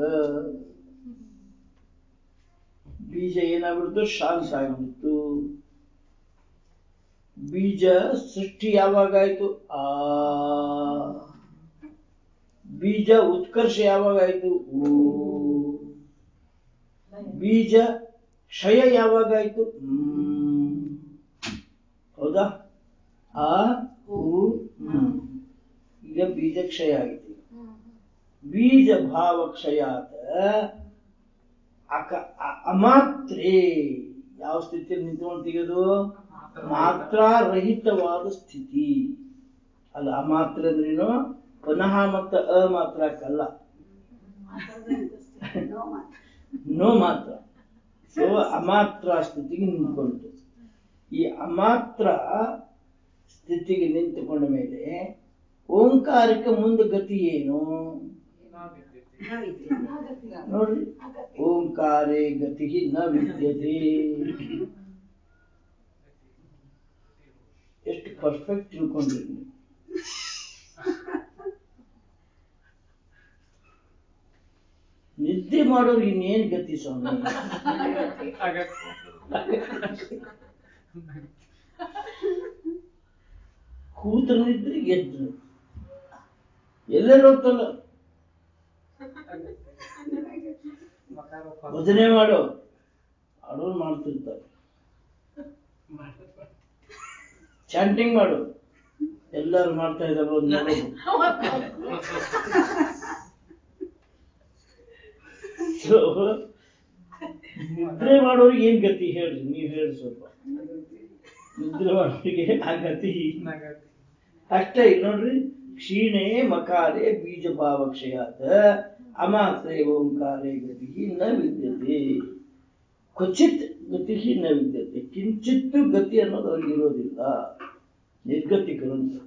ಬೀಜ ಏನಾಗ್ಬಿಡ್ತು ಶಾಂತ ಆಗ್ಬಿಡ್ತು ಬೀಜ ಸೃಷ್ಟಿ ಯಾವಾಗಾಯ್ತು ಆ ಬೀಜ ಉತ್ಕರ್ಷ ಯಾವಾಗಾಯ್ತು ಊ ಬೀಜ ಕ್ಷಯ ಯಾವಾಗಾಯ್ತು ಹ್ಮ್. ಹೌದಾ ಆ ಹೂ ಹ್ಮ್. ಈಗ ಬೀಜ ಕ್ಷಯ ಆಗಿದೆ ಬೀಜ ಭಾವ ಕ್ಷಯಾತ ಅಕ ಅ- ಅಮಾತ್ರೇ ಯಾವ ಸ್ಥಿತಿಯಲ್ಲಿ ನಿಂತ್ಕೊಂಡು ತೆಗೆದು ಮಾತ್ರಾರಹಿತವಾದ ಸ್ಥಿತಿ ಅಲ್ಲ ಅಮಾತ್ರ ಅಂದ್ರೇನು ಪುನಃ ಮತ್ತು ಅಮಾತ್ರಕ್ಕಲ್ಲ ನೋ ಮಾತ್ರ ಸೊ ಅಮಾತ್ರ ಸ್ಥಿತಿಗೆ ನಿಂತ್ಕೊಳ್ತು ಈ ಅಮಾತ್ರ ಸ್ಥಿತಿಗೆ ನಿಂತುಕೊಂಡ ಮೇಲೆ ಓಂಕಾರಕ್ಕೆ ಮುಂದೆ ಗತಿ ಏನು ನೋಡ್ರಿ ಓಂಕಾರೇ ಗತಿ ನ ವಿದ್ಯತೆ ಎಷ್ಟು ಪರ್ಫೆಕ್ಟ್ ತಿಳ್ಕೊಂಡ್ರಿ ನೀವು ನಿದ್ದೆ ಮಾಡೋರು ಇನ್ನೇನ್ ಗತಿ ಸ್ವಾಮಿ ಕೂತ್ರ ನಿದ್ರೆ ಗೆದ್ರು ಎಲ್ಲರೂ ಹೋಗ್ತಲ್ಲ ಭಜನೆ ಮಾಡು ಮಾಡೋರು ಮಾಡ್ತಿರ್ತಾರೆ ಚಾಂಟಿಂಗ್ ಮಾಡು ಎಲ್ಲರೂ ಮಾಡ್ತಾ ಇದ್ದಾರೆ ಒಂದು ನೋಡೋದು So, ನಿದ್ರೆ ಮಾಡೋರಿಗೆ ಏನ್ ಗತಿ ಹೇಳ್ರಿ ನೀವ್ ಹೇಳ್ರಿ ಸ್ವಲ್ಪ ನಿದ್ರೆ ಮಾಡೋರಿಗೆ ಆ ಗತಿ ಅಷ್ಟೇ ಇಲ್ಲಿ ನೋಡ್ರಿ ಕ್ಷೀಣೆ ಮಕಾರೆ ಬೀಜ ಭಾವಕ್ಷಯಾತ ಅಮಾತ್ರೆ ಓಂಕಾರೆ ಗತಿ ನ ವಿದ್ಯತೆ ಕ್ವಚಿತ್ ಗತಿ ನ ವಿದ್ಯತೆ ಕಿಂಚಿತ್ತು ಗತಿ ಅನ್ನೋದು ಅವ್ರಿಗೆ ಇರೋದಿಲ್ಲ ನಿರ್ಗತಿಕರು ಅಂತ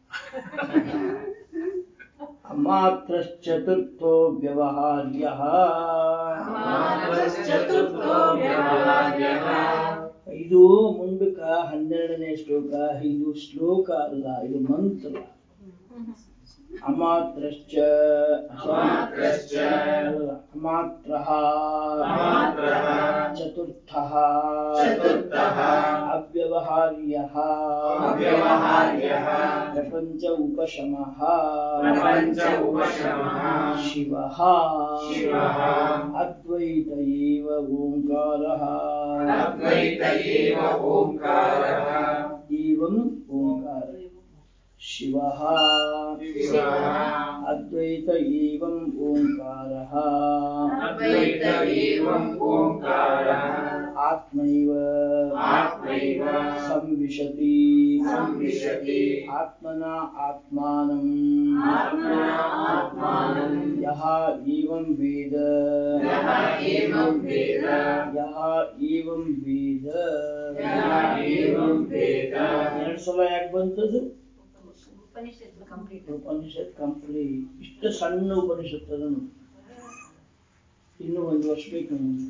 ಅಮಾತ್ರಶ್ಚತುರ್ಥೋ ವ್ಯವಹಾರ್ಯ ಮಾತ್ರಶ್ಚತುರ್ಥೋ ವ್ಯವಹಾರ್ಯಃ. ಇದು ಮುಂದಕ ಹನ್ನೆರಡನೇ ಶ್ಲೋಕ ಇದು ಶ್ಲೋಕ ಅಲ್ಲ ಇದು ಮಂತ್ರ ಅಮಾತ್ರಶ್ಚ ಅಮಾತ್ರಶ್ಚ ಅಮಾತ್ರಃ ಅಮಾತ್ರಃ ಚತುರ್ಥಃ ಚತುರ್ಥಃ ಅವ್ಯವಹಾರ್ಯಃ ಅವ್ಯವಹಾರ್ಯಃ ಪ್ರಪಂಚ ಉಪಶಮಃ ಪ್ರಪಂಚ ಉಪಶಮಃ ಶಿವಃ ಶಿವಃ ಅದ್ವೈತ ಏವ ಓಂಕಾರಃ ಅದ್ವೈತ ಏವ ಓಂಕಾರಃ ಏವಂ ಓಂಕಾರ ಶಿವಃ ಶಿವಃ ಅದ್ವೈತ ಏವಂ ಓಂಕಾರಃ ಅದ್ವೈತ ಏವಂ ಓಂಕಾರಃ ಆತ್ಮೈವ ಆತ್ಮೈವ ಸಂವಿಶತಿ ಸಂವಿಶತಿ ಆತ್ಮನ ಆತ್ಮಾನಂ ಆತ್ಮನ ಆತ್ಮಾನಂ ಯಹ ಏವಂ ವೇದ ಯಃ ಏವಂ ವೇದ ಯಹ ಏವಂ ವೇದ ಯಃ ಏವಂ ವೇದ ಎರಡು ಸಲ ಯಾಕೆ ಬಂತದು ಉಪನಿಷತ್ತು ಕಂಪ್ಲೀಟ್ ಉಪನಿಷತ್ ಕಂಪ್ಲೀಟ್ ಇಷ್ಟು ಸಣ್ಣ ಉಪನಿಷತ್ ಅದನ್ನು ಇನ್ನು ಒಂದು ವರ್ಷ ಬೇಕು ನಮ್ಗೆ.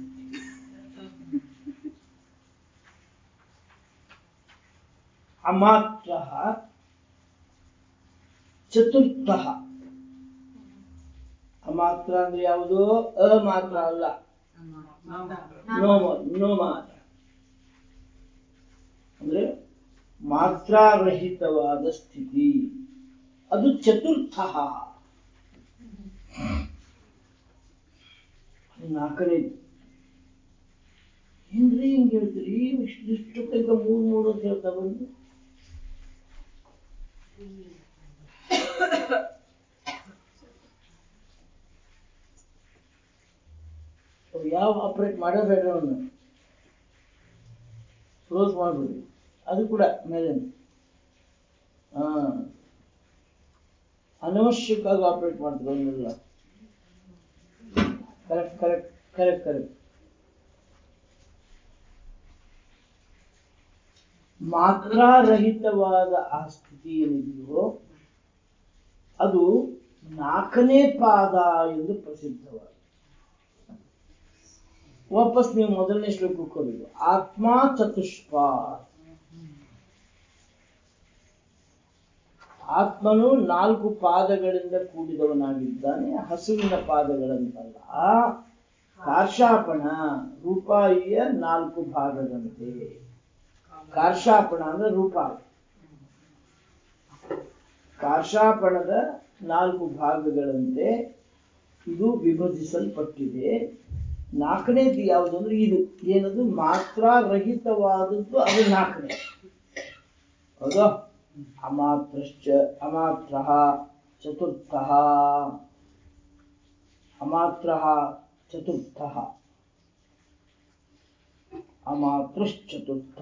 ಅಮಾತ್ರ ಚತುರ್ಥ ಅಮಾತ್ರ ಅಂದ್ರೆ ಯಾವುದು ಅ ಮಾತ್ರ ಅಲ್ಲ ನೋ ನೋ ಮಾತ್ರ ಅಂದ್ರೆ ಮಾತ್ರಾರಹಿತವಾದ ಸ್ಥಿತಿ ಅದು ಚತುರ್ಥ ಅದು ನಾಲ್ಕನೇದು ಏನ್ರಿ ಹಿಂಗ್ ಹೇಳ್ತೀರಿ ಇಷ್ಟು ತನಕ ಮೂರ್ ಮೂರು ಅಂತ ಹೇಳ್ತಾ ಬಂದು ಅವ್ರು ಯಾವ ಆಪರೇಟ್ ಮಾಡಬೇಡ್ರಿ ಅವನು ಕ್ಲೋಸ್ ಮಾಡ್ಬಿಡಿ ಅದು ಕೂಡ ಮೇಲೆ ಹಾ ಅನವಶ್ಯಕವಾಗಿ ಆಪರೇಟ್ ಮಾಡ್ತಾರೆ ಅವನ್ನೆಲ್ಲ ಕರೆಕ್ಟ್ ಕರೆಕ್ಟ್ ಕರೆಕ್ಟ್ ಕರೆಕ್ಟ್ ಮಾತ್ರಾರಹಿತವಾದ ಆ ಸ್ಥಿತಿ ಏನಿದೆಯೋ ಅದು ನಾಲ್ಕನೇ ಪಾದ ಎಂದು ಪ್ರಸಿದ್ಧವಾಗಿದೆ ವಾಪಸ್ ನೀವು ಮೊದಲನೇ ಶ್ಲೋಕಕ್ಕೆ ಹೋಗಬೇಕು ಆತ್ಮ ಚತುಷ್ಪಾ ಆತ್ಮನು ನಾಲ್ಕು ಪಾದಗಳಿಂದ ಕೂಡಿದವನಾಗಿದ್ದಾನೆ ಹಸುವಿನ ಪಾದಗಳಂತಲ್ಲ ಕಾರ್ಷಾಪಣ ರೂಪಾಯಿಯ ನಾಲ್ಕು ಭಾಗದಂತೆ ಕಾರ್ಷಾಪಣ ಅಂದ್ರೆ ರೂಪಾಯಿ ಕಾರ್ಷಾಪಣದ ನಾಲ್ಕು ಭಾಗಗಳಂತೆ ಇದು ವಿಭಜಿಸಲ್ಪಟ್ಟಿದೆ ನಾಲ್ಕನೇದು ಯಾವುದು ಅಂದ್ರೆ ಇದು ಏನದು ಮಾತ್ರ ರಹಿತವಾದದ್ದು ಅದು ನಾಲ್ಕನೇ ಹೌದಾ ಅಮಾತ್ರಶ್ಚ ಅಮಾತ್ರ ಚತುರ್ಥ ಅಮಾತ್ರ ಚತುರ್ಥ ಅಮಾತ್ರಶ್ಚತುರ್ಥ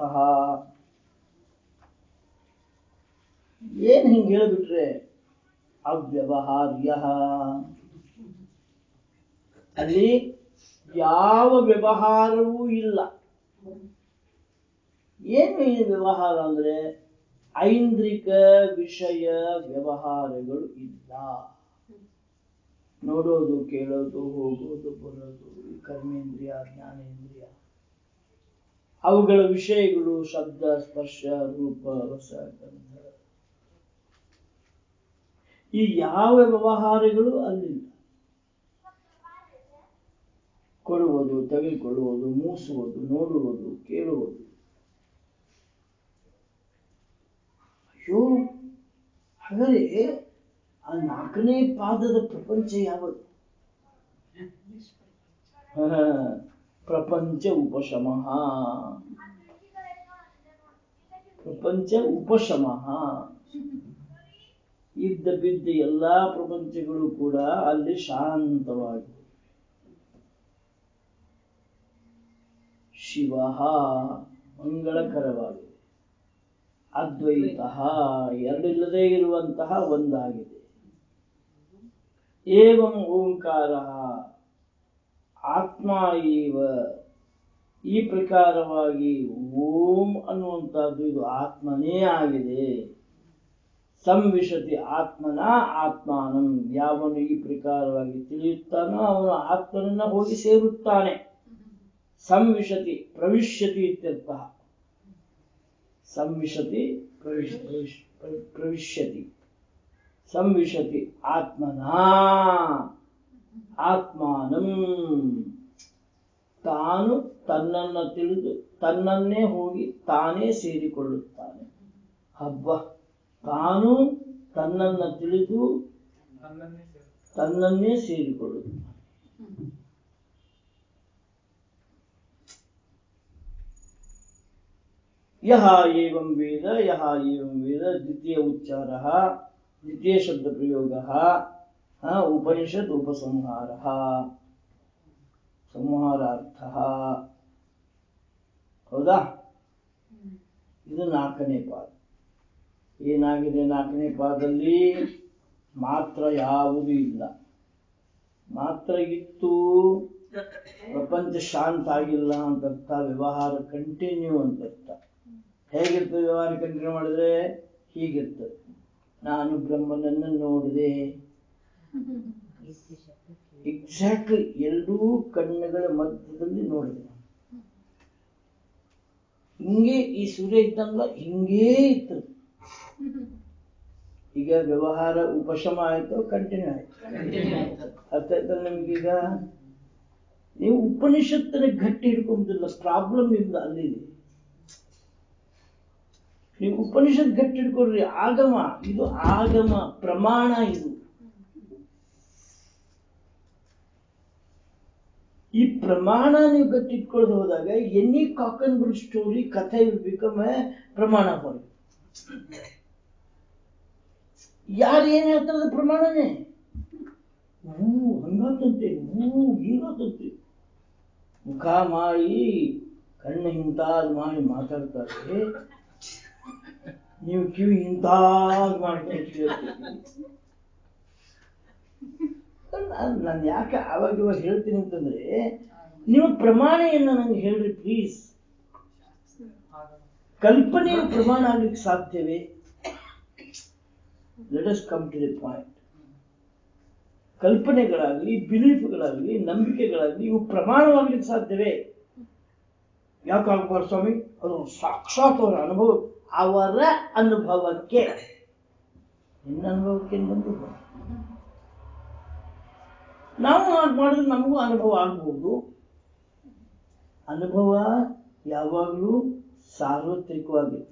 ಏನ್ ಹಿಂಗ್ ಹೇಳ್ಬಿಟ್ರೆ ಅವ್ಯವಹಾರ್ಯ ಅಲ್ಲಿ ಯಾವ ವ್ಯವಹಾರವೂ ಇಲ್ಲ ಏನು ಈ ವ್ಯವಹಾರ ಅಂದ್ರೆ ಐಂದ್ರಿಕ ವಿಷಯ ವ್ಯವಹಾರಗಳು ಇಲ್ಲ ನೋಡೋದು ಕೇಳೋದು ಹೋಗೋದು ಬರೋದು ಈ ಕರ್ಮೇಂದ್ರಿಯ ಜ್ಞಾನೇಂದ್ರಿಯ ಅವುಗಳ ವಿಷಯಗಳು ಶಬ್ದ ಸ್ಪರ್ಶ ರೂಪ ರಸ ಗಂಧ ಈ ಯಾವ ವ್ಯವಹಾರಗಳು ಅಲ್ಲಿಲ್ಲ ಕೊಡುವುದು ತೆಗೆದುಕೊಳ್ಳುವುದು ಮೂಸುವುದು ನೋಡುವುದು ಕೇಳುವುದು ಅಯ್ಯೋ ಹಾಗಾದ್ರೆ ಆ ನಾಲ್ಕನೇ ಪಾದದ ಪ್ರಪಂಚ ಯಾವುದು ಹ, ಪ್ರಪಂಚ ಉಪಶಮಃ ಪ್ರಪಂಚ ಉಪಶಮಃ ಇದ್ದ ಬಿದ್ದ ಎಲ್ಲಾ ಪ್ರಪಂಚಗಳು ಕೂಡ ಅಲ್ಲಿ ಶಾಂತವಾಗಿವೆ ಶಿವ ಮಂಗಳಕರವಾಗಿದೆ ಅದ್ವೈತ ಎರಡಿಲ್ಲದೆ ಇರುವಂತಹ ಒಂದಾಗಿದೆ ಏವಂ ಓಂಕಾರ ಆತ್ಮ ಇವ ಈ ಪ್ರಕಾರವಾಗಿ ಓಂ ಅನ್ನುವಂಥದ್ದು ಇದು ಆತ್ಮನೇ ಆಗಿದೆ ಸಂವಿಶತಿ ಆತ್ಮನ ಆತ್ಮಾನಂ ಯಾವನು ಈ ಪ್ರಕಾರವಾಗಿ ತಿಳಿಯುತ್ತಾನೋ ಅವನು ಆತ್ಮನನ್ನ ಹೋಗಿ ಸೇರುತ್ತಾನೆ ಸಂವಿಶತಿ ಪ್ರವಿಶ್ಯತಿ ಇತ್ಯರ್ಥ ಸಂವಿಶತಿ ಪ್ರವಿಶ್ ಪ್ರವಿಶ್ ಪ್ರ- ಪ್ರವಿಶ್ಯತಿ ಸಂವಿಶತಿ ಆತ್ಮನ ಆತ್ಮಾನಂ ತಾನು ತನ್ನನ್ನ ತಿಳಿದು ತನ್ನನ್ನೇ ಹೋಗಿ ತಾನೇ ಸೇರಿಕೊಳ್ಳುತ್ತಾನೆ ಹಬ್ಬ ತಾನು ತನ್ನನ್ನ ತಿಳಿದು ನನ್ನನ್ನೇ ಸೇರು ತನ್ನನ್ನೇ ಸೇರಿಕೊಳ್ಳುತ್ತಾನೆ ಯಹ ಏವಂ ವೇದ ಯಹ ಏವಂ ವೇದ ದ್ವಿತೀಯ ಉಚ್ಚಾರ ದ್ವಿತೀಯ ಶಬ್ದ ಪ್ರಯೋಗ ಉಪನಿಷತ್ ಉಪಸಂಹಾರ ಸಂಹಾರಾರ್ಥ ಹೌದಾ ಇದು ನಾಲ್ಕನೇ ಪಾದ ಏನಾಗಿದೆ ನಾಲ್ಕನೇ ಪಾದದಲ್ಲಿ ಮಾತ್ರ ಯಾವುದೂ ಇಲ್ಲ ಮಾತ್ರ ಇತ್ತು ಪ್ರಪಂಚ ಶಾಂತ ಆಗಿಲ್ಲ ಅಂತ ಅರ್ಥ ವ್ಯವಹಾರ ಕಂಟಿನ್ಯೂ ಅಂತ ಅರ್ಥ ಹೇಗಿರ್ತದೆ ವ್ಯವಹಾರ ಕಂಟಿನ್ಯೂ ಮಾಡಿದ್ರೆ ಹೀಗಿರ್ತದೆ ನಾನು ಬ್ರಹ್ಮನನ್ನು ನೋಡಿದೆ ಎಕ್ಸಾಕ್ಟ್ಲಿ ಎರಡೂ ಕಣ್ಣುಗಳ ಮಧ್ಯದಲ್ಲಿ ನೋಡಿದೆ ಹಿಂಗೆ ಈ ಸೂರ್ಯ ಇದ್ದಲ್ಲ ಹಿಂಗೇ ಇತ್ತು ಈಗ ವ್ಯವಹಾರ ಉಪಶಮ ಆಯ್ತು ಕಂಟಿನ್ಯೂ ಆಯ್ತು ಅರ್ಥ ಆಯ್ತಲ್ಲ ನಿಮ್ಗೀಗ ನೀವು ಉಪನಿಷತ್ತನ್ನ ಗಟ್ಟಿ ಹಿಡ್ಕೊಂಬುದಿಲ್ಲ ಪ್ರಾಬ್ಲಮ್ ನಿಮ್ದು ಅಲ್ಲಿದೆ ನೀವು ಉಪನಿಷತ್ ಗಟ್ಟಿ ಹಿಡ್ಕೊಳ್ರಿ ಆಗಮ ಇದು ಆಗಮ ಪ್ರಮಾಣ ಇದು ಈ ಪ್ರಮಾಣ ನೀವು ಗಟ್ಟಿ ಇಟ್ಕೊಳ್ಳೋದು ಹೋದಾಗ ಎನಿ ಕಾಕನ್ ಬುಲ್ ಸ್ಟೋರಿ ಕಥೆ ವಿಲ್ ಬಿಕಮ್ ಎ ಪ್ರಮಾಣ ಫಾರ್ ಯಾರು ಏನ್ ಹೇಳ್ತಾರೆ ಅದು ಪ್ರಮಾಣನೇ ಹೂ ಹಂಗಾತಂತೆ ಹೂ ಹಿಂಗಾತಂತೆ ಮುಖ ಮಾಡಿ ಕಣ್ಣು ಹಿಂತಾದ್ ಮಾಡಿ ಮಾತಾಡ್ತಾರೆ ನೀವು ಕಿವಿ ಹಿಂತಾದ್ ಮಾಡ್ಕೊಂಡು ಕೇಳ್ತೀರಿ ನಾನು ಯಾಕೆ ಆವಾಗ ಇವಾಗ ಹೇಳ್ತೀನಿ ಅಂತಂದ್ರೆ ನೀವು ಪ್ರಮಾಣ ಏನು ನಂಗೆ ಹೇಳ್ರಿ ಪ್ಲೀಸ್ ಕಲ್ಪನೆಯು ಪ್ರಮಾಣ ಆಗ್ಲಿಕ್ಕೆ ಸಾಧ್ಯವೇ let us come to the point ಕಲ್ಪನೆಗಳಾಗಲಿ ಬಿಲೀಫ್ಗಳಾಗಲಿ ನಂಬಿಕೆಗಳಾಗಲಿ ಇವು ಪ್ರಮಾಣವಾಗ್ಲಿಕ್ಕೆ ಸಾಧ್ಯವೇ ಯಾಕಾಗ್ಬಾರ್ದು ಸ್ವಾಮಿ ಅದು ಸಾಕ್ಷಾತ್ ಅವರ ಅನುಭವ ಅವರ ಅನುಭವಕ್ಕೆ ನಿನ್ನ ಅನುಭವಕ್ಕೆ ಬಂದು ನಾವು ಹಾಗೆ ಮಾಡಿದ್ರೆ ನಮಗೂ ಅನುಭವ ಆಗ್ಬಹುದು ಅನುಭವ ಯಾವಾಗಲೂ ಸಾರ್ವತ್ರಿಕವಾಗಿದೆ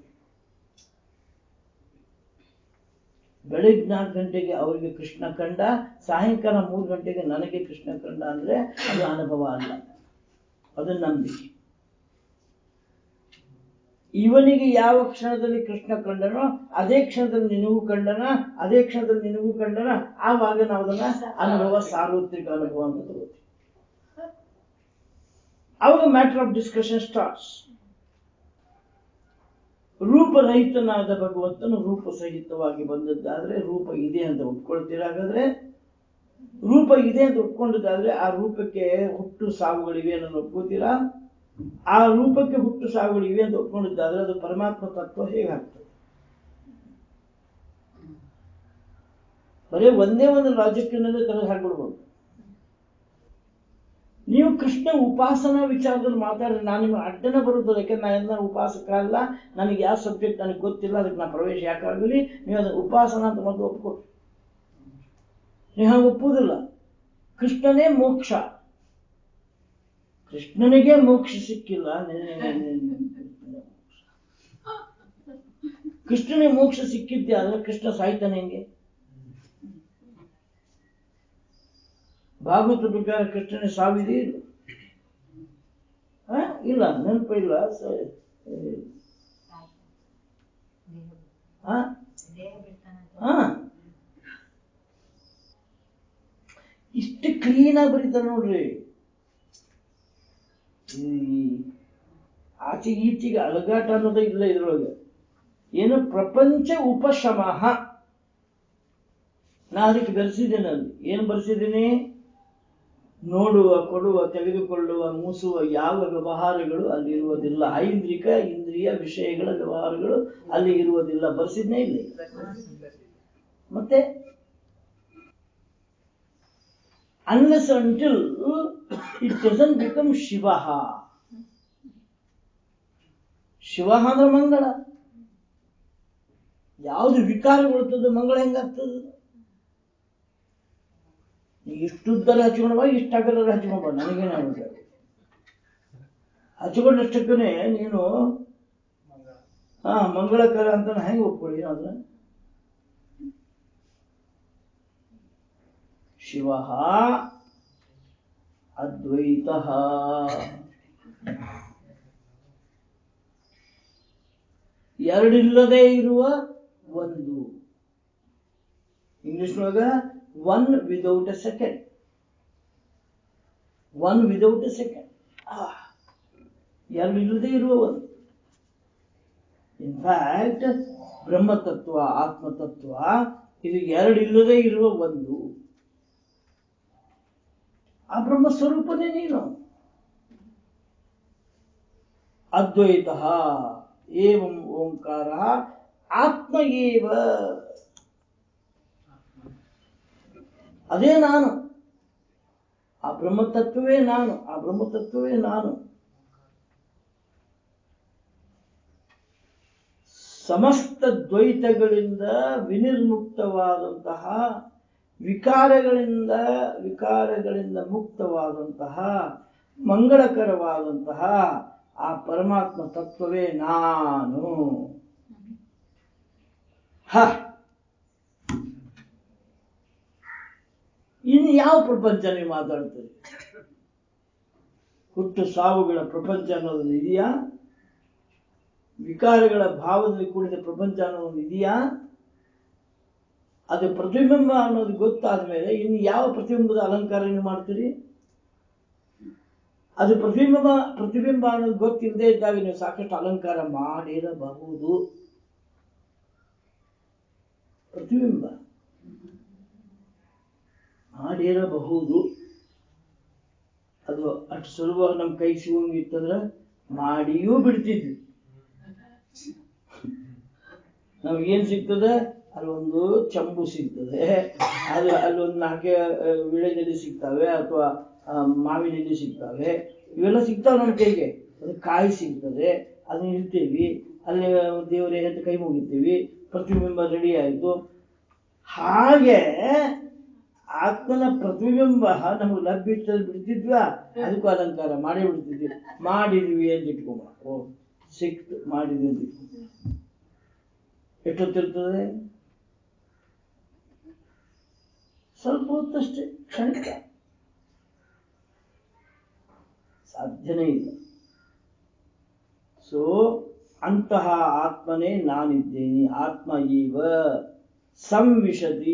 ಬೆಳಿಗ್ಗೆ ನಾಲ್ಕು ಗಂಟೆಗೆ ಅವರಿಗೆ ಕೃಷ್ಣ ಕಂಡ ಸಾಯಂಕಾಲ ಮೂರು ಗಂಟೆಗೆ ನನಗೆ ಕೃಷ್ಣ ಕಂಡ ಅಂದ್ರೆ ಅದು ಅನುಭವ ಅಲ್ಲ ಅದು ನಂಬಿಕೆ ಇವನಿಗೆ ಯಾವ ಕ್ಷಣದಲ್ಲಿ ಕೃಷ್ಣ ಕಂಡನೋ ಅದೇ ಕ್ಷಣದಲ್ಲಿ ನಿನಗೂ ಕಂಡನ ಅದೇ ಕ್ಷಣದಲ್ಲಿ ನಿನಗೂ ಕಂಡನ ಆವಾಗ ನಾವು ಅದನ್ನ ಅನುಭವ ಸಾರ್ವತ್ರಿಕ ಅನುಭವ ಅಂತ ತಗೋತೀವಿ ಅವಾಗ ಮ್ಯಾಟರ್ ಆಫ್ ಡಿಸ್ಕಷನ್ ಸ್ಟಾರ್ಟ್ಸ್ ರೂಪರಹಿತನಾದ ಭಗವಂತನು ರೂಪ ಸಹಿತವಾಗಿ ಬಂದದ್ದಾದ್ರೆ ರೂಪ ಇದೆ ಅಂತ ಒಪ್ಕೊಳ್ತೀರ ಹಾಗಾದ್ರೆ ರೂಪ ಇದೆ ಅಂತ ಒಪ್ಕೊಂಡಿದ್ದಾದ್ರೆ ಆ ರೂಪಕ್ಕೆ ಹುಟ್ಟು ಸಾವುಗಳಿವೆ ಅನ್ನೋದು ಒಪ್ಕೋತೀರಾ ಆ ರೂಪಕ್ಕೆ ಹುಟ್ಟು ಸಾವುಗಳಿವೆ ಅಂತ ಒಪ್ಕೊಂಡಿದ್ದಾದ್ರೆ ಅದು ಪರಮಾತ್ಮ ತತ್ವ ಹೇಗಾಗ್ತದೆ ಬರೀ ಒಂದೇ ಒಂದು ಲಾಜಿಕ್ನಲ್ಲೇ ತೆಗೆದು ಹಾಕ್ಬಿಡ್ಬೋದು ನೀವು ಕೃಷ್ಣ ಉಪಾಸನಾ ವಿಚಾರದಲ್ಲಿ ಮಾತಾಡಿದ್ರೆ ನಾನು ನಿಮ್ಗೆ ಅಡ್ಡನ ಬರುತ್ತದೆ ಯಾಕಂದ್ರೆ ನಾನು ಎಲ್ಲ ಉಪಾಸಕ ಅಲ್ಲ ನನಗೆ ಯಾವ ಸಬ್ಜೆಕ್ಟ್ ನನಗೆ ಗೊತ್ತಿಲ್ಲ ಅದಕ್ಕೆ ನಾ ಪ್ರವೇಶ ಯಾಕಾಗಲಿ ನೀವು ಅದನ್ನ ಉಪಾಸನ ಅಂತ ಮೊದಲು ಒಪ್ಕೊಟ್ರಿ ನೀವು ಹಾಗೆ ಒಪ್ಪುವುದಿಲ್ಲ ಕೃಷ್ಣನೇ ಮೋಕ್ಷ ಕೃಷ್ಣನಿಗೆ ಮೋಕ್ಷ ಸಿಕ್ಕಿಲ್ಲ ಕೃಷ್ಣನಿಗೆ ಮೋಕ್ಷ ಸಿಕ್ಕಿದ್ದೆ ಆದ್ರೆ ಕೃಷ್ಣ ಸಾಯ್ತಾನೆ ಹೆಂಗೆ ಭಾಗವತ ಪ್ರಕಾರ ಕೃಷ್ಣನ ಸಾವಿದೆ ಇಲ್ಲ ಆ? ಇಲ್ಲ ನೆನಪು ಇಲ್ಲ ಸ- ಆ? ದೇಹ ಬಿಡ್ತಾನೆ ಆ? ಇಷ್ಟು ಕ್ಲೀನ್ ಆಗಿ ಬರೀತಾರೆ ನೋಡ್ರಿ ಈ ಆಚೆ ಈಚೆಗೆ ಅಲಗಾಟ ಅನ್ನೋದೇ ಇಲ್ಲ ಇದ್ರೊಳಗೆ ಏನು ಪ್ರಪಂಚ ಉಪಶಮಃ ನಾ ಅದಕ್ಕೆ ಬೆರೆಸಿದ್ದೇನೆ ಅಲ್ಲಿ ಏನು ಬರೆಸಿದ್ದೀನಿ ನೋಡುವ ಕೊಡುವ ತೆಗೆದುಕೊಳ್ಳುವ ಮೂಸುವ ಯಾವ ವ್ಯವಹಾರಗಳು ಅಲ್ಲಿ ಇರುವುದಿಲ್ಲ ಐಂದ್ರಿಕ ಇಂದ್ರಿಯ ವಿಷಯಗಳ ವ್ಯವಹಾರಗಳು ಅಲ್ಲಿ ಇರುವುದಿಲ್ಲ ಬರ್ಸಿದ್ನೇ ಇಲ್ಲಿ ಮತ್ತೆ unless until it doesn't become Shiva Shiva ಅಂದ್ರೆ ಮಂಗಳ ಯಾವುದು ವಿಕಾರಗೊಳ್ತದೆ ಮಂಗಳ ಹೆಂಗಾಗ್ತದೆ ಇಷ್ಟುದ್ದರ ಹಚ್ಕೊಂಡು ಬಾ ಇಷ್ಟು ಅಗಲರ ಹಚ್ಕೊಂಡು ಬಾ ನನಗೇನಾಗಬೇಕು ಹಚ್ಕೊಂಡಷ್ಟಕ್ಕೇ ನೀನು ಹಾ ಮಂಗಳಕರ ಅಂತ ಹೆಂಗೆ ಒಪ್ಕೊಳ್ಳಿ ಅದನ್ನ ಶಿವ ಅದ್ವೈತ ಎರಡಿಲ್ಲದೆ ಇರುವ ಒಂದು ಇಂಗ್ಲಿಷ್ನೊಳಗ one without a second one without a second ಎರಡು ಇಲ್ಲದೆ ಇರುವ ಒಂದು ಇನ್ಫ್ಯಾಕ್ಟ್ ಬ್ರಹ್ಮತತ್ವ ಆತ್ಮತತ್ವ ಇದು ಎರಡು ಇಲ್ಲದೆ ಇರುವ ಒಂದು ಆ ಬ್ರಹ್ಮ ಸ್ವರೂಪನೇ ನೀನು ಅದ್ವೈತ ಏವಂ ಓಂಕಾರ ಆತ್ಮ ಏವ ಅದೇ ನಾನು ಆ ಬ್ರಹ್ಮತತ್ವವೇ ನಾನು ಆ ಬ್ರಹ್ಮತತ್ವವೇ ನಾನು ಸಮಸ್ತ ದ್ವೈತಗಳಿಂದ ವಿನಿರ್ಮುಕ್ತವಾದಂತಹ ವಿಕಾರಗಳಿಂದ ವಿಕಾರಗಳಿಂದ ಮುಕ್ತವಾದಂತಹ ಮಂಗಳಕರವಾದಂತಹ ಆ ಪರಮಾತ್ಮ ತತ್ವವೇ ನಾನು ಹ ಇನ್ನು ಯಾವ ಪ್ರಪಂಚ ನೀವು ಮಾತಾಡ್ತೀರಿ ಹುಟ್ಟು ಸಾವುಗಳ ಪ್ರಪಂಚ ಅನ್ನೋದು ಇದೆಯಾ ವಿಕಾರಗಳ ಭಾವದಲ್ಲಿ ಕೂಡಿದ ಪ್ರಪಂಚ ಅನ್ನೋದು ಇದೆಯಾ ಅದು ಪ್ರತಿಬಿಂಬ ಅನ್ನೋದು ಗೊತ್ತಾದ ಮೇಲೆ ಇನ್ನು ಯಾವ ಪ್ರತಿಬಿಂಬದ ಅಲಂಕಾರ ನೀವು ಮಾಡ್ತೀರಿ ಅದು ಪ್ರತಿಬಿಂಬ ಪ್ರತಿಬಿಂಬ ಅನ್ನೋದು ಗೊತ್ತಿಲ್ಲದೆ ಇದ್ದಾಗ ನೀವು ಸಾಕಷ್ಟು ಅಲಂಕಾರ ಮಾಡಿರಬಹುದು ಪ್ರತಿಬಿಂಬ ಮಾಡಿರಬಹುದು ಅದು ಅಷ್ಟು ಸುಲಭ ನಮ್ಮ ಕೈ ಸಿಗೋಂಗಿತ್ತಂದ್ರೆ ಮಾಡಿಯೂ ಬಿಡ್ತಿದ್ವಿ ನಮಗೇನ್ ಸಿಗ್ತದೆ ಅಲ್ಲೊಂದು ಚಂಬು ಸಿಗ್ತದೆ ಅದು ಅಲ್ಲೊಂದು ನಾಲ್ಕೆ ವಿಳೆದೆಲೆ ಸಿಗ್ತವೆ ಅಥವಾ ಮಾವಿನೆಲೆ ಸಿಗ್ತವೆ ಇವೆಲ್ಲ ಸಿಗ್ತಾವೆ ನಮ್ಮ ಕೈಗೆ ಅದು ಕಾಯಿ ಸಿಗ್ತದೆ ಅದನ್ನ ಇಡ್ತೀವಿ ಅಲ್ಲಿ ದೇವರೇ ಅಂತ ಕೈ ಮುಗಿತೀವಿ ಪ್ರತಿಬಿಂಬ ರೆಡಿ ಆಯಿತು ಹಾಗೆ ಆತ್ಮನ ಪ್ರತಿಬಿಂಬ ನಮಗೆ ಲಭ್ಯ ಇರ್ತದೆ ಬಿಡ್ತಿದ್ವಾ ಅದಕ್ಕೂ ಅಲಂಕಾರ ಮಾಡೇ ಬಿಡ್ತಿದ್ವಿ ಮಾಡಿದ್ವಿ ಅಂತ ಇಟ್ಕೊಂಬ ಓ ಸಿಕ್ತು ಮಾಡಿದ್ವಿ ಅಂತ ಇಟ್ಕೊಂಬ ಎಷ್ಟೊತ್ತಿರ್ತದೆ ಸ್ವಲ್ಪ ಹೊತ್ತಷ್ಟೇ ಕ್ಷಣಿಕ ಸಾಧ್ಯನೇ ಇಲ್ಲ ಸೊ ಅಂತಹ ಆತ್ಮನೇ ನಾನಿದ್ದೇನೆ ಆತ್ಮ ಈವ ಸಂವಿಶತಿ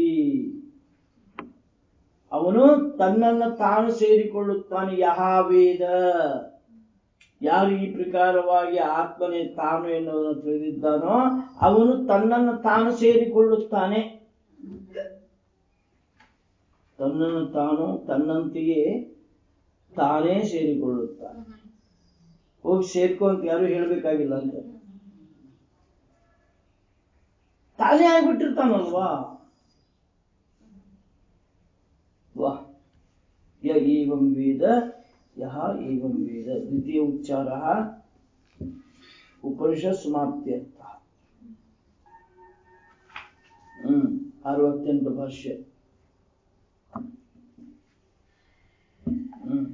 ಅವನು ತನ್ನನ್ನು ತಾನು ಸೇರಿಕೊಳ್ಳುತ್ತಾನೆ ಯಹ ವೇದ ಯಾರು ಈ ಪ್ರಕಾರವಾಗಿ ಆತ್ಮನೇ ತಾನು ಎನ್ನುವುದನ್ನು ತಿಳಿದಿದ್ದಾನೋ ಅವನು ತನ್ನನ್ನು ತಾನು ಸೇರಿಕೊಳ್ಳುತ್ತಾನೆ ತನ್ನನ್ನು ತಾನು ತನ್ನಂತೆಯೇ ತಾನೇ ಸೇರಿಕೊಳ್ಳುತ್ತಾನೆ ಹೋಗಿ ಸೇರ್ಕೊ ಅಂತ ಯಾರು ಹೇಳ್ಬೇಕಾಗಿಲ್ಲ ಅಂತ ತಾನೇ ಆಗ್ಬಿಟ್ಟಿರ್ತಾನಲ್ವಾ ವಾಹ್ ಯ ಏವಂ ವೇದ ಯಹ ಏವಂ ವೇದ ದ್ವಿತೀಯ ಉಚ್ಚಾರ ಉಪನಿಷತ್ ಸಮಾಪ್ತ್ಯರ್ಥ ಹ್ಮ್ ಅರವತ್ತೆಂಟು ಭಾಷ್ಯ ಹ್ಮ್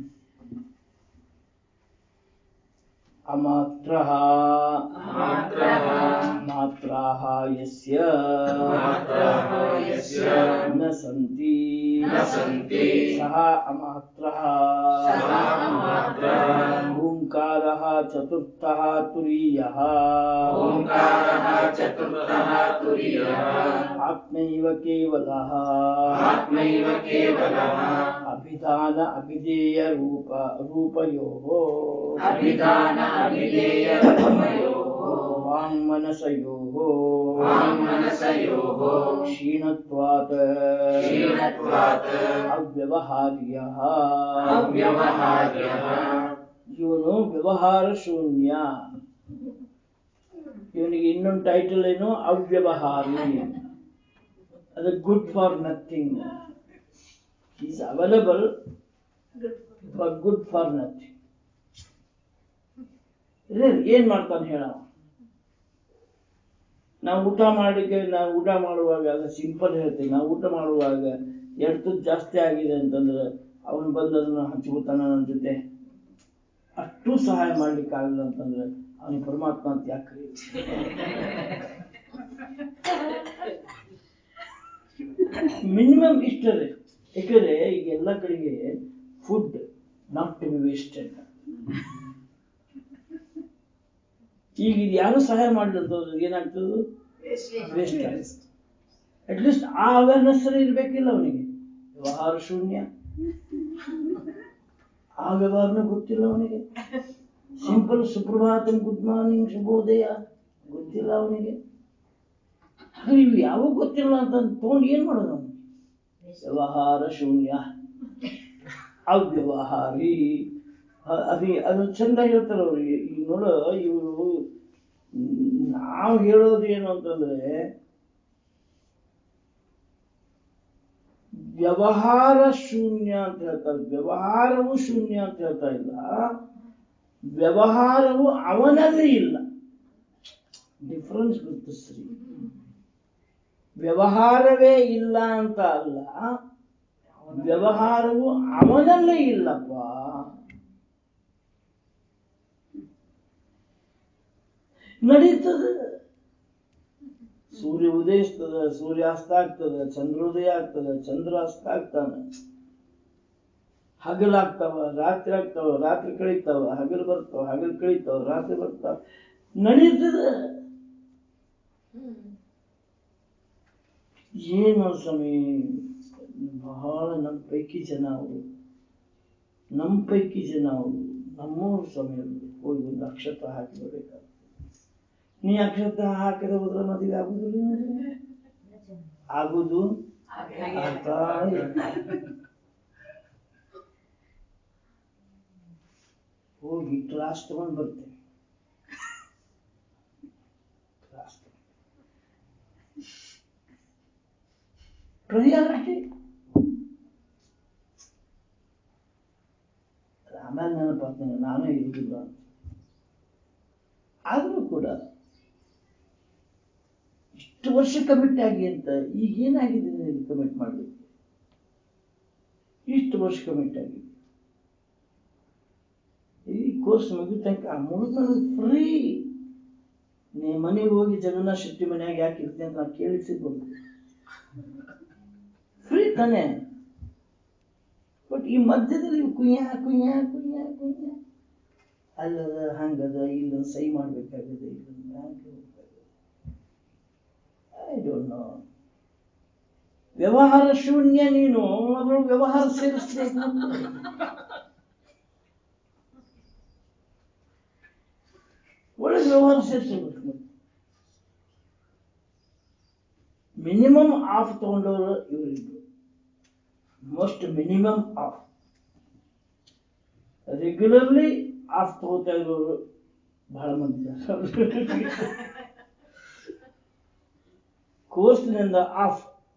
ಅಮಾತ್ರಃ ಮಾತ್ರಃ ಮಾತ್ರಾः ಯಸ್ಯ ಮಾತ್ರಃ ಯಸ್ಯ ನ ಸಂತಿ ನ ಸಂತಿ ಸಹ ಅಮಾತ್ರಃ ಸಹ ಅಮಾತ್ರಃ ಓಂಕಾರः ಚತುರ್ಥಃ ತುರೀಯಃ ಓಂಕಾರಃ ಚತುರ್ಥಃ ತುರೀಯಃ ಆತ್ಮೈವ ಕೇವಲಃ ಆತ್ಮೈವ ಕೇವಲಃ ಅಭಿಧಾನ ಅಭಿಧೇಯ ರೂಪ ರೂಪಯೋः ಅಭಿಧಾನ ಅಭಿಧೇಯ ರೂಪಯೋಃ ವಾङ्ಮನಸಯೋः ವಾङ्ಮನಸಯೋಃ ಕ್ಷೀಣತ್ವಾತ್ ಕ್ಷೀಣತ್ವಾತ್ ಅವ್ಯವಹಾರ್ಯಃ ಅವ್ಯವಹಾರ್ಯಃ ಇವನು ವ್ಯವಹಾರ ಶೂನ್ಯ ಇವನಿಗೆ ಇನ್ನೊಂದು ಟೈಟಲ್ ಏನು ಅವ್ಯವಹಾರಿ ಅದು good for nothing is available but good for nothing ಏನ್ ಮಾಡ್ತಾನೆ ಹೇಳ ನಾವು ಊಟ ಮಾಡಿಗೆ ನಾವು ಊಟ ಮಾಡುವಾಗ ಅದು ಸಿಂಪಲ್ ಹೇಳ್ತೀವಿ ನಾವು ಊಟ ಮಾಡುವಾಗ ಎಡ್ತದ್ ಜಾಸ್ತಿ ಆಗಿದೆ ಅಂತಂದ್ರೆ ಅವನು ಬಂದು ಅದನ್ನ ಹಚ್ಕೋತಾನ ನನ್ನ ಜೊತೆ ಅಷ್ಟು ಸಹಾಯ ಮಾಡ್ಲಿಕ್ಕೆ ಆಗಲ್ಲ ಅಂತಂದ್ರೆ ಅವನಿಗೆ ಪರಮಾತ್ಮ ಅಂತ ಯಾಕೆ ಕರೀತಾರೆ? ಮಿನಿಮಮ್ ಇಷ್ಟರೇ ಯಾಕಂದ್ರೆ ಈಗ ಎಲ್ಲ ಕಡೆಗೆ food not to be wasted ಈಗ ಇದು ಯಾರು ಸಹಾಯ ಮಾಡಲಿಲ್ಲ ಏನಾಗ್ತದೆ ವೇಸ್ಟ್ ಆಗುತ್ತೆ ಅಟ್ಲೀಸ್ಟ್ ಆ ಅವೇರ್ನೆಸ್ ಇರ್ಬೇಕಿಲ್ಲ ಅವನಿಗೆ ವ್ಯವಹಾರ ಶೂನ್ಯ ಆ ವ್ಯವಹಾರನೂ ಗೊತ್ತಿಲ್ಲ ಅವನಿಗೆ ಸಿಂಪಲ್ ಸುಪ್ರಭಾತಂ ಗುಡ್ ಮಾರ್ನಿಂಗ್ ಶುಭೋದಯ ಗೊತ್ತಿಲ್ಲ ಅವನಿಗೆ ಹಾಗಾದ್ರೆ ಇವು ಯಾವ ಗೊತ್ತಿಲ್ಲ ಅಂತ ತಗೊಂಡು ಏನ್ ಮಾಡೋದು ಅವನು ವ್ಯವಹಾರ ಶೂನ್ಯ ಅವ್ಯವಹಾರಿ ಅ- ಅದೇ ಅದು ಚಂದ ಹೇಳ್ತಾರೆ ಅವ್ರು ಈಗ ನೋಡ ಇವರು ನಾವು ಹೇಳೋದು ಏನು ಅಂತಂದ್ರೆ ವ್ಯವಹಾರ ಶೂನ್ಯ ಅಂತ ಹೇಳ್ತಾರೆ ವ್ಯವಹಾರವು ಶೂನ್ಯ ಅಂತ ಹೇಳ್ತಾ ಇಲ್ಲ ವ್ಯವಹಾರವು ಅವನಲ್ಲಿ ಇಲ್ಲ ಡಿಫರೆನ್ಸ್ ಗುರುತಿಸ್ರಿ ವ್ಯವಹಾರವೇ ಇಲ್ಲ ಅಂತ ಅಲ್ಲ ವ್ಯವಹಾರವು ಅವನಲ್ಲೇ ಇಲ್ಲಪ್ಪ ನಡೀತದೆ ಸೂರ್ಯ ಉದಯಿಸ್ತದ ಸೂರ್ಯ ಅಸ್ತ ಆಗ್ತದ ಚಂದ್ರೋದಯ ಆಗ್ತದ ಚಂದ್ರ ಅಸ್ತ ಆಗ್ತಾನ ಹಗಲಾಗ್ತಾವ ರಾತ್ರಿ ಆಗ್ತಾವ ರಾತ್ರಿ ಕಳೀತಾವ ಹಗಲು ಬರ್ತಾವ ಹಗಲು ಕಳೀತಾವ ರಾತ್ರಿ ಬರ್ತಾವ ನಡೀತದೆ ಏನು ಸ್ವಾಮಿ ಬಹಳ ನಮ್ಮ ಪೈಕಿ ಜನ ಅವರು ನಮ್ಮ ಪೈಕಿ ಜನ ಅವರು ನಮ್ಮೂರು ಸ್ವಾಮಿ ಅವರು ಹೋಗಿ ಒಂದು ಅಕ್ಷತ ಹಾಕಿ ಬರ್ಬೇಕಾಗ್ತದೆ ನೀ ಅಕ್ಷತ ಹಾಕಿದ ಹೋದ್ರೆ ಮದುವೆ ಆಗುದಿಲ್ಲ ನಿನಗೆ? ಆಗುದು ಆಗ್ತಾ ಇಲ್ಲ. ಹೋಗಿ ಕ್ಲಾಸ್ ತಗೊಂಡ್ ಬರ್ತೇನೆ ಕ್ಲಾಸ್ ಪ್ರಯಾರಿಟಿ ಆಮೇಲೆ ನೆನಪಾಗ್ತೇನೆ ನಾನೇ ಇರುದಿಲ್ಲ ಅಂತ ಆದ್ರೂ ಕೂಡ ಇಷ್ಟು ವರ್ಷ ಕಮಿಟ್ ಆಗಿ ಅಂತ ಈಗ ಏನಾಗಿದೆ ನಿನಗೆ ಕಮಿಟ್ ಮಾಡ್ಲಿಕ್ಕೆ ಇಷ್ಟು ವರ್ಷ ಕಮಿಟ್ ಆಗಿ ಈ ಕೋರ್ಸ್ ಮುಗಿದ ತನಕ ಮುಗಿದ್ಮೇಲೆ ಫ್ರೀ ನೀ ಮನೆಗೆ ಹೋಗಿ ಜಗನ್ನಾಥ್ ಶೆಟ್ಟಿ ಮನ್ಯಾಗ ಯಾಕೆ ಇರ್ತೀನಿ ಅಂತ ನಾ ಕೇಳಿ ಸಿಗ್ಬೋದು ಫ್ರೀ ತಾನೆ ಬಟ್ ಈ ಮಧ್ಯದಲ್ಲಿ ಕುಯ್ಯ ಕುಯ್ಯ ಕುಯ್ಯ ಕುಯ್ಯ ಅಲ್ಲದ ಹಂಗದ ಇಲ್ಲೊಂದು ಸಹಿ ಮಾಡ್ಬೇಕಾಗಿದೆ ಇಲ್ಲೊಂದು ಬ್ಯಾಂಕ್ ಐ ಡೋಂಟ್ ನೋ ವ್ಯವಹಾರ ಶೂನ್ಯ ನೀನು ಅದ್ರೊಳಗೆ ವ್ಯವಹಾರ ಸೇರಿಸ್ಬೇಕು ಒಳಗೆ ವ್ಯವಹಾರ ಸೇರಿಸ್ಬೇಕು ಮಿನಿಮಮ್ ಆಫ್ ತಗೊಂಡವರು ಇವರಿಬ್ರು most minimum off regularly off ತಗೋತಾ ಇರೋರು ಬಹಳ ಮಂದಿ ಕೋರ್ಸ್ನಿಂದ ಆಫ್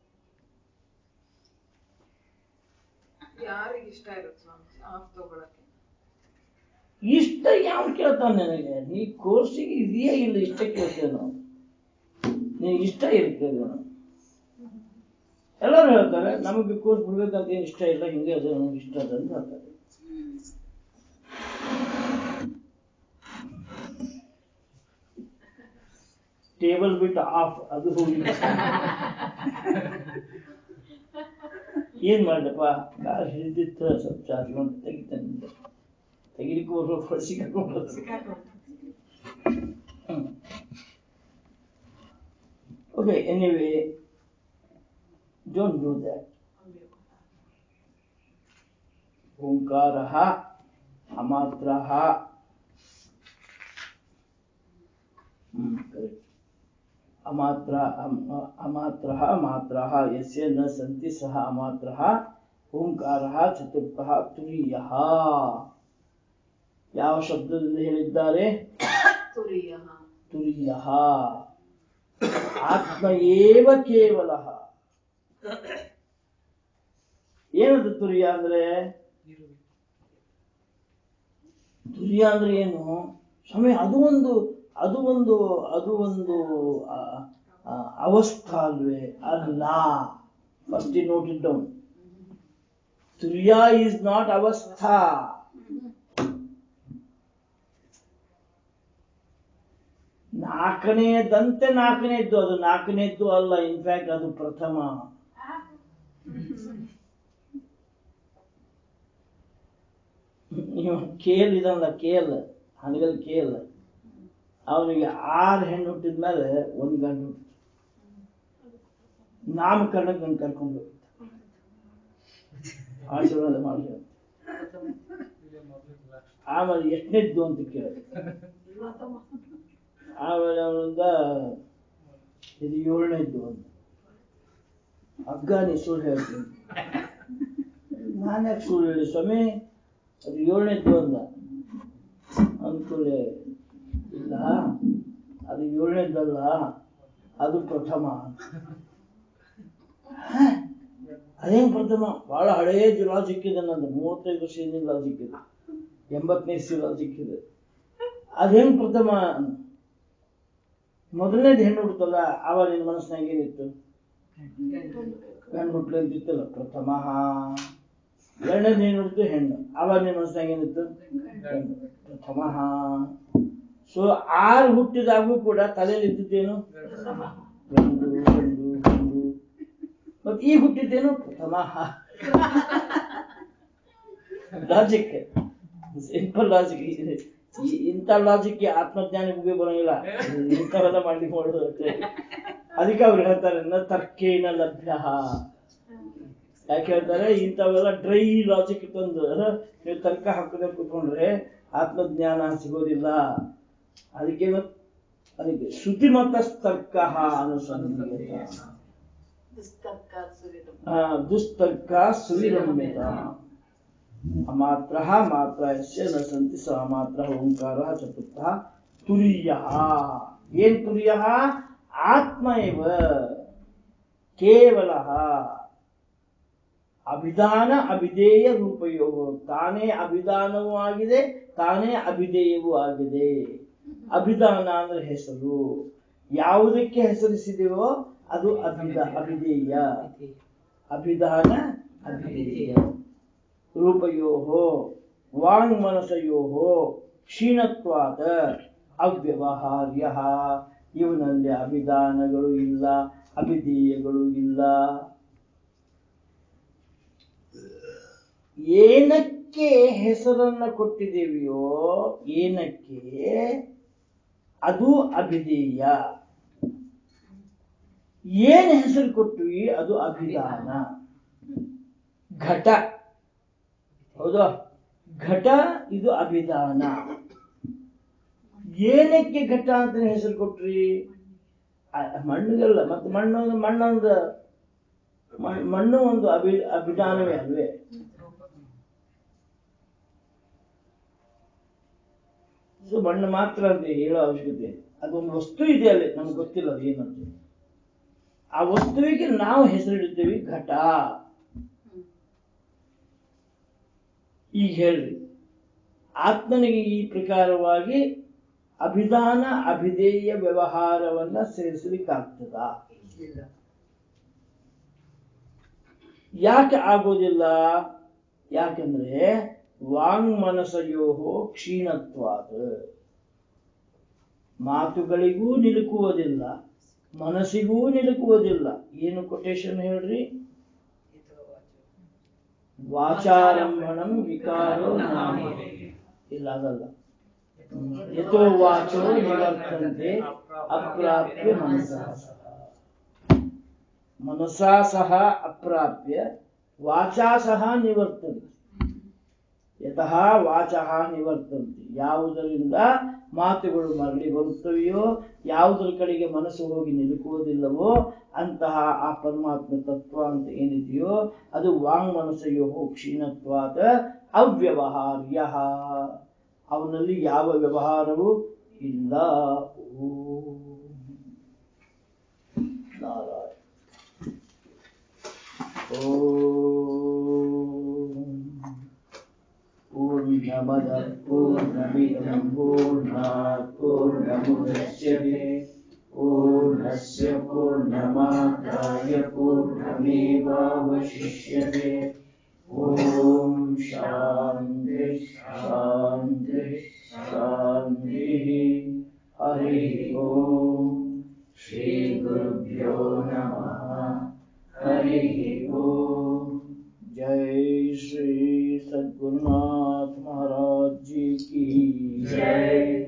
ಯಾರಿಗೆ ಇಷ್ಟ ಇರುತ್ತೆ ಸ್ವಾಮಿ ಆಫ್ ತಗೊಳಕ್ಕೆ ಇಷ್ಟ ಯಾವ ಕೇಳ್ತಾನೆ ನನಗೆ ನೀ ಕೋರ್ಸಿಗೆ ಇದೆಯಾ ಇಲ್ಲ ಇಷ್ಟ ಕೇಳ್ತೇವೆ ನಾವು ನೀ ಇಷ್ಟ ಇರ್ತೇವೆ ನಾವು ಎಲ್ಲರೂ ಹೇಳ್ತಾರೆ ನಮಗೆ ಕೋರ್ಸ್ ಬಿಡ್ಬೇಕಂತ ಏನು ಇಷ್ಟ ಇಲ್ಲ ಹಿಂಗೆ ಅದು ನಮ್ಗೆ ಇಷ್ಟ ಅದ ಅಂತ ಹೇಳ್ತಾರೆ ಟೇಬಲ್ ಬಿಟ್ಟು ಆಫ್ ಅದು ಹೋಗಿ ಏನ್ ಮಾಡ್ಲಪ್ಪ ಕಾಲು ಹಿಡಿದಿತ್ತು ಸ್ವಲ್ಪ ಚಾರ್ಕೊಂಡು ತೆಗಿತಾನೆ ತೆಗಿಲಿಕ್ಕೆ ಹೋಗೋ ಸಿಕ್ಕಾಕೊಂಡು okay anyway don't do that ಓಂಕಾರ ಅಮಾತ್ರ ಅಮಾತ್ರ ಅಮಾತ್ರ ಮಾತ್ರ ಯಸ್ಯ ನ ಸಂತಿ ಸಹ ಅಮಾತ್ರ ಓಂಕಾರ ಚತುರ್ಥ ತುರೀಯ ಯಾವ ಶಬ್ದದಲ್ಲಿ ಹೇಳಿದ್ದಾರೆ ತುರಿಯ ತುರೀಯ ಆತ್ಮ ಏವ ಕೇವಲ ಏನದು ತುರಿಯ ಅಂದ್ರೆ ತುರಿಯ ಅಂದ್ರೆ ಏನು ಸಮಯ ಅದು ಒಂದು ಅದು ಒಂದು ಅದು ಒಂದು ಆ, ಆ, ಅವಸ್ಥಾ ಅಲ್ವೇ ಅಲ್ಲ ಫಸ್ಟ್ ನೋಟ್ ಇಟ್ ಡೌನ್ ತುರ್ಯ ಈಸ್ ನಾಟ್ ಅವಸ್ಥಾ ನಾಲ್ಕನೆಯದಂತೆ ನಾಲ್ಕನೇದ್ದು ಅದು ನಾಲ್ಕನೇದ್ದು ಅಲ್ಲ ಇನ್ಫ್ಯಾಕ್ಟ್ ಅದು ಪ್ರಥಮ ಇವ ಕೇಲ್ ಇದಲ್ಲ ಕೇಲ್ ಹಣಗಲ್ ಕೇಲ್ ಅವನಿಗೆ ಆರು ಹೆಣ್ಣು ಹುಟ್ಟಿದ್ಮೇಲೆ ಒಂದು ಗಂಡು ಹುಟ್ಟಿತು ನಾಮಕರಣಕ್ಕೆ ನಾನು ಕರ್ಕೊಂಡು ಹೋಗಿದ್ದೆ ಆಶೀರ್ವಾದ ಮಾಡಿ ಅಂತ. ಆಮೇಲೆ ಎಷ್ಟನೇದ್ದು ಅಂತ ಕೇಳಿದೆ ಆಮೇಲೆ ಅವನಿಂದ ಇದು ಏಳನೇದ್ದು ಅಂತ ಅಫ್ಘಾನಿ ಸುಳ್ಳು ಹೇಳ್ತೀನಿ ನಾನು ಯಾಕೆ ಸುಳ್ಳು ಹೇಳಿ ಸ್ವಾಮಿ ಅದು ಏಳನೇದ್ದು ಅಂದ ಅಂದ್ಕೊಳ್ಳೆ ಇಲ್ಲ ಅದು ಏಳನೇದ್ದಲ್ಲ ಅದು ಪ್ರಥಮ ಹ? ಅದೇನ್ ಪ್ರಥಮ ಬಹಳ ಹಳೆಯ ಲಾಜಿಕ್ ಇದೆ ನಂದು ಮೂವತ್ತೈದು ವರ್ಷ ಹಿಂದಿನ ಲಾಜಿಕ್ ಇದೆ ಎಂಬತ್ತನೇ ಇಸ್ವಿ ಲಾಜಿಕ್ ಇದೆ ಅದೇನ್ ಪ್ರಥಮ ಮೊದಲನೇದು ಹೆಣ್ಣು ಹುಡ್ತಲ್ಲ ಆವಾಗ ನಿನ್ನ ಮನಸ್ಸಿನಾಗ ಏನಿತ್ತು ಗಂಡು ಹುಟ್ಲು ಅಂತಿತ್ತಲ್ಲ ಪ್ರಥಮ ಎರಡನೇದು ಹೆಣ್ಣು ಹುಡ್ತು ಹೆಣ್ಣು ಆವಾಗ ನಿನ್ನ ಮನಸ್ಸಿನಾಗ ಏನಿತ್ತು ಗಂಡು. ಪ್ರಥಮ ಸೊ ಆರು ಹುಟ್ಟಿದಾಗೂ ಕೂಡ ತಲೆಯಲ್ಲಿ ಇದ್ದಿದ್ದೇನು ಗಂಡು ಗಂಡು ಗಂಡು ಮತ್ತೆ ಈಗ ಹುಟ್ಟಿದ್ದೇನು ಪ್ರಥಮ ಲಾಜಿಕ್ ಸಿಂಪಲ್ ಲಾಜಿಕ್ ಇಂಥ ಲಾಜಿಕ್ ಆತ್ಮಜ್ಞಾನಕ್ಕೆ ಉಪಯೋಗ ಬರೋಂಗಿಲ್ಲ ಇಂಥವೆಲ್ಲ ಮಾಡ್ಲಿಕ್ಕೆ ಮಾಡೋದು ಅಷ್ಟೇ ಅದಕ್ಕೆ ಅವ್ರು ಹೇಳ್ತಾರೆ ನ ತರ್ಕೇನ ಲಭ್ಯ ಯಾಕೆ ಹೇಳ್ತಾರೆ ಇಂಥವೆಲ್ಲ ಡ್ರೈ ಲಾಜಿಕ್ ತಂದು ನೀವು ತರ್ಕ ಹಾಕದೆ ಕೂತ್ಕೊಂಡ್ರೆ ಆತ್ಮಜ್ಞಾನ ಸಿಗೋದಿಲ್ಲ ಅದಕ್ಕೆ ಮತ್- ಅದಕ್ಕೆ ಶ್ರುತಿಮತ ತರ್ಕ ಅನುಸಂಧಿತ ದುಸ್ತರ್ಕ ಸುರಿದು ಆ, ದುಸ್ತರ್ಕ ಸುವಿರಮ್ಯತ ಮಾತ್ರ ಮಾತ್ರ ಯಸ್ಯ ನ ಸಂತಿ ಸ ಮಾತ್ರ ಓಂಕಾರ ಚತುರ್ಥ ತುರಿಯ ಏನ್ ತುರಿಯ ಆತ್ಮ ಇವ ಕೇವಲ ಅಭಿಧಾನ ಅಭಿಧೇಯ ರೂಪಯೋ ತಾನೇ ಅಭಿಧಾನವೂ ಆಗಿದೆ ತಾನೇ ಅಭಿಧೇಯವೂ ಆಗಿದೆ ಅಭಿಧಾನ ಅಂದ್ರೆ ಹೆಸರು ಯಾವುದಕ್ಕೆ ಹೆಸರಿಸಿದೆವೋ ಅದು ಅಭಿಧ ಅಭಿಧೇಯ ಅಭಿಧಾನ ಅಭಿಧೇಯ ರೂಪಯೋ ವಾಂಗ್ ಮನಸಯೋ ಕ್ಷೀಣತ್ವಾದ ಅವ್ಯವಹಾರ್ಯ ಇವನಲ್ಲಿ ಅಭಿಧಾನಗಳು ಇಲ್ಲ ಅಭಿಧೇಯಗಳು ಇಲ್ಲ ಏನಕ್ಕೆ ಹೆಸರನ್ನ ಕೊಟ್ಟಿದ್ದೇವೆಯೋ ಏನಕ್ಕೆ ಅದು ಅಭಿಧೇಯ ಏನ್ ಹೆಸರು ಕೊಟ್ವಿ ಅದು ಅಭಿಧಾನ ಘಟ ಹೌದಾ ಘಟ ಇದು ಅಭಿಧಾನ ಏನಕ್ಕೆ ಘಟ ಅಂತ ಹೆಸರು ಕೊಟ್ರಿ ಆ, ಮಣ್ಣಿಗಲ್ಲ ಮತ್ತೆ ಮಣ್ಣು ಮಣ್ಣೊಂದು ಮಣ್- ಮಣ್ಣು ಒಂದು ಅಭಿ ಅಭಿಧಾನವೇ ಅಲ್ವೇ ಸೊ ಮಣ್ಣು ಮಾತ್ರ ಅಂತ ಹೇಳೋ ಅವಶ್ಯಕತೆ ಅದೊಂದು ವಸ್ತು ಇದೆ ಅಲ್ಲಿ ನಮ್ಗೆ ಗೊತ್ತಿಲ್ಲ ಅದು ಏನಂತ ಆ ವಸ್ತುವಿಗೆ ನಾವು ಹೆಸರಿಡುತ್ತೇವೆ ಘಟ ಈಗ ಹೇಳ್ರಿ ಆತ್ಮನಿಗೆ ಈ ಪ್ರಕಾರವಾಗಿ ಅಭಿಧಾನ ಅಭಿಧೇಯ ವ್ಯವಹಾರವನ್ನ ಸೇರಿಸಲಿಕ್ಕಾಗ್ತದ ಯಾಕೆ ಆಗೋದಿಲ್ಲ ಯಾಕಂದ್ರೆ ವಾಂಗ್ ಮನಸಯೋಹೋ ಕ್ಷೀಣತ್ವಾದ ಮಾತುಗಳಿಗೂ ನಿಲುಕುವುದಿಲ್ಲ ಮನಸ್ಸಿಗೂ ನಿಲುಕುವುದಿಲ್ಲ ಏನು ಕೊಟೇಶನ್ ಹೇಳ್ರಿ ವಾಚಾರಂಭಣಂ ವಿಕಾರೋ ನಾಮ ಇಲ್ಲ ಅದಲ್ಲ ಯಥೋ ವಾಚೋ ನಿವರ್ತಂತೆ ಅಪ್ರಾಪ್ಯ ಮನಸಃ ಸಹ ಮನಸಾ ಸಹ ಅಪ್ರಾಪ್ಯ ವಾಚಾ ಸಹ ನಿವರ್ತಂತೆ ಯತಃ ವಾಚಃ ನಿವರ್ತಂತೆ ಯಾವುದರಿಂದ ಮಾತುಗಳು ಮರಳಿ ಬರುತ್ತವೆಯೋ ಯಾವುದರ ಕಡೆಗೆ ಮನಸ್ಸು ಹೋಗಿ ನಿಲುಕುವುದಿಲ್ಲವೋ ಅಂತಹ ಆ ಪರಮಾತ್ಮ ತತ್ವ ಅಂತ ಏನಿದೆಯೋ ಅದು ವಾಂಗ್ ಮನಸ್ಸೆಯೋ ಕ್ಷೀಣತ್ವಾದ ಅವ್ಯವಹಾರ್ಯ ಅವನಲ್ಲಿ ಯಾವ ವ್ಯವಹಾರವೂ ಇಲ್ಲ ಓಂ ನಾರಾಯಣ ಓಂ पूर्णमद पूर्णमिदं पूर्णात् पूर्णमुदच्यते पूर्णस्य पूर्णमादाय पूर्णमेवावशिष्यते ॐ हरिः ओम् श्रीगुरुभ्यो नमः हरिः ओम् जय श्री सद्गुरुनाथ महाराज जी की जय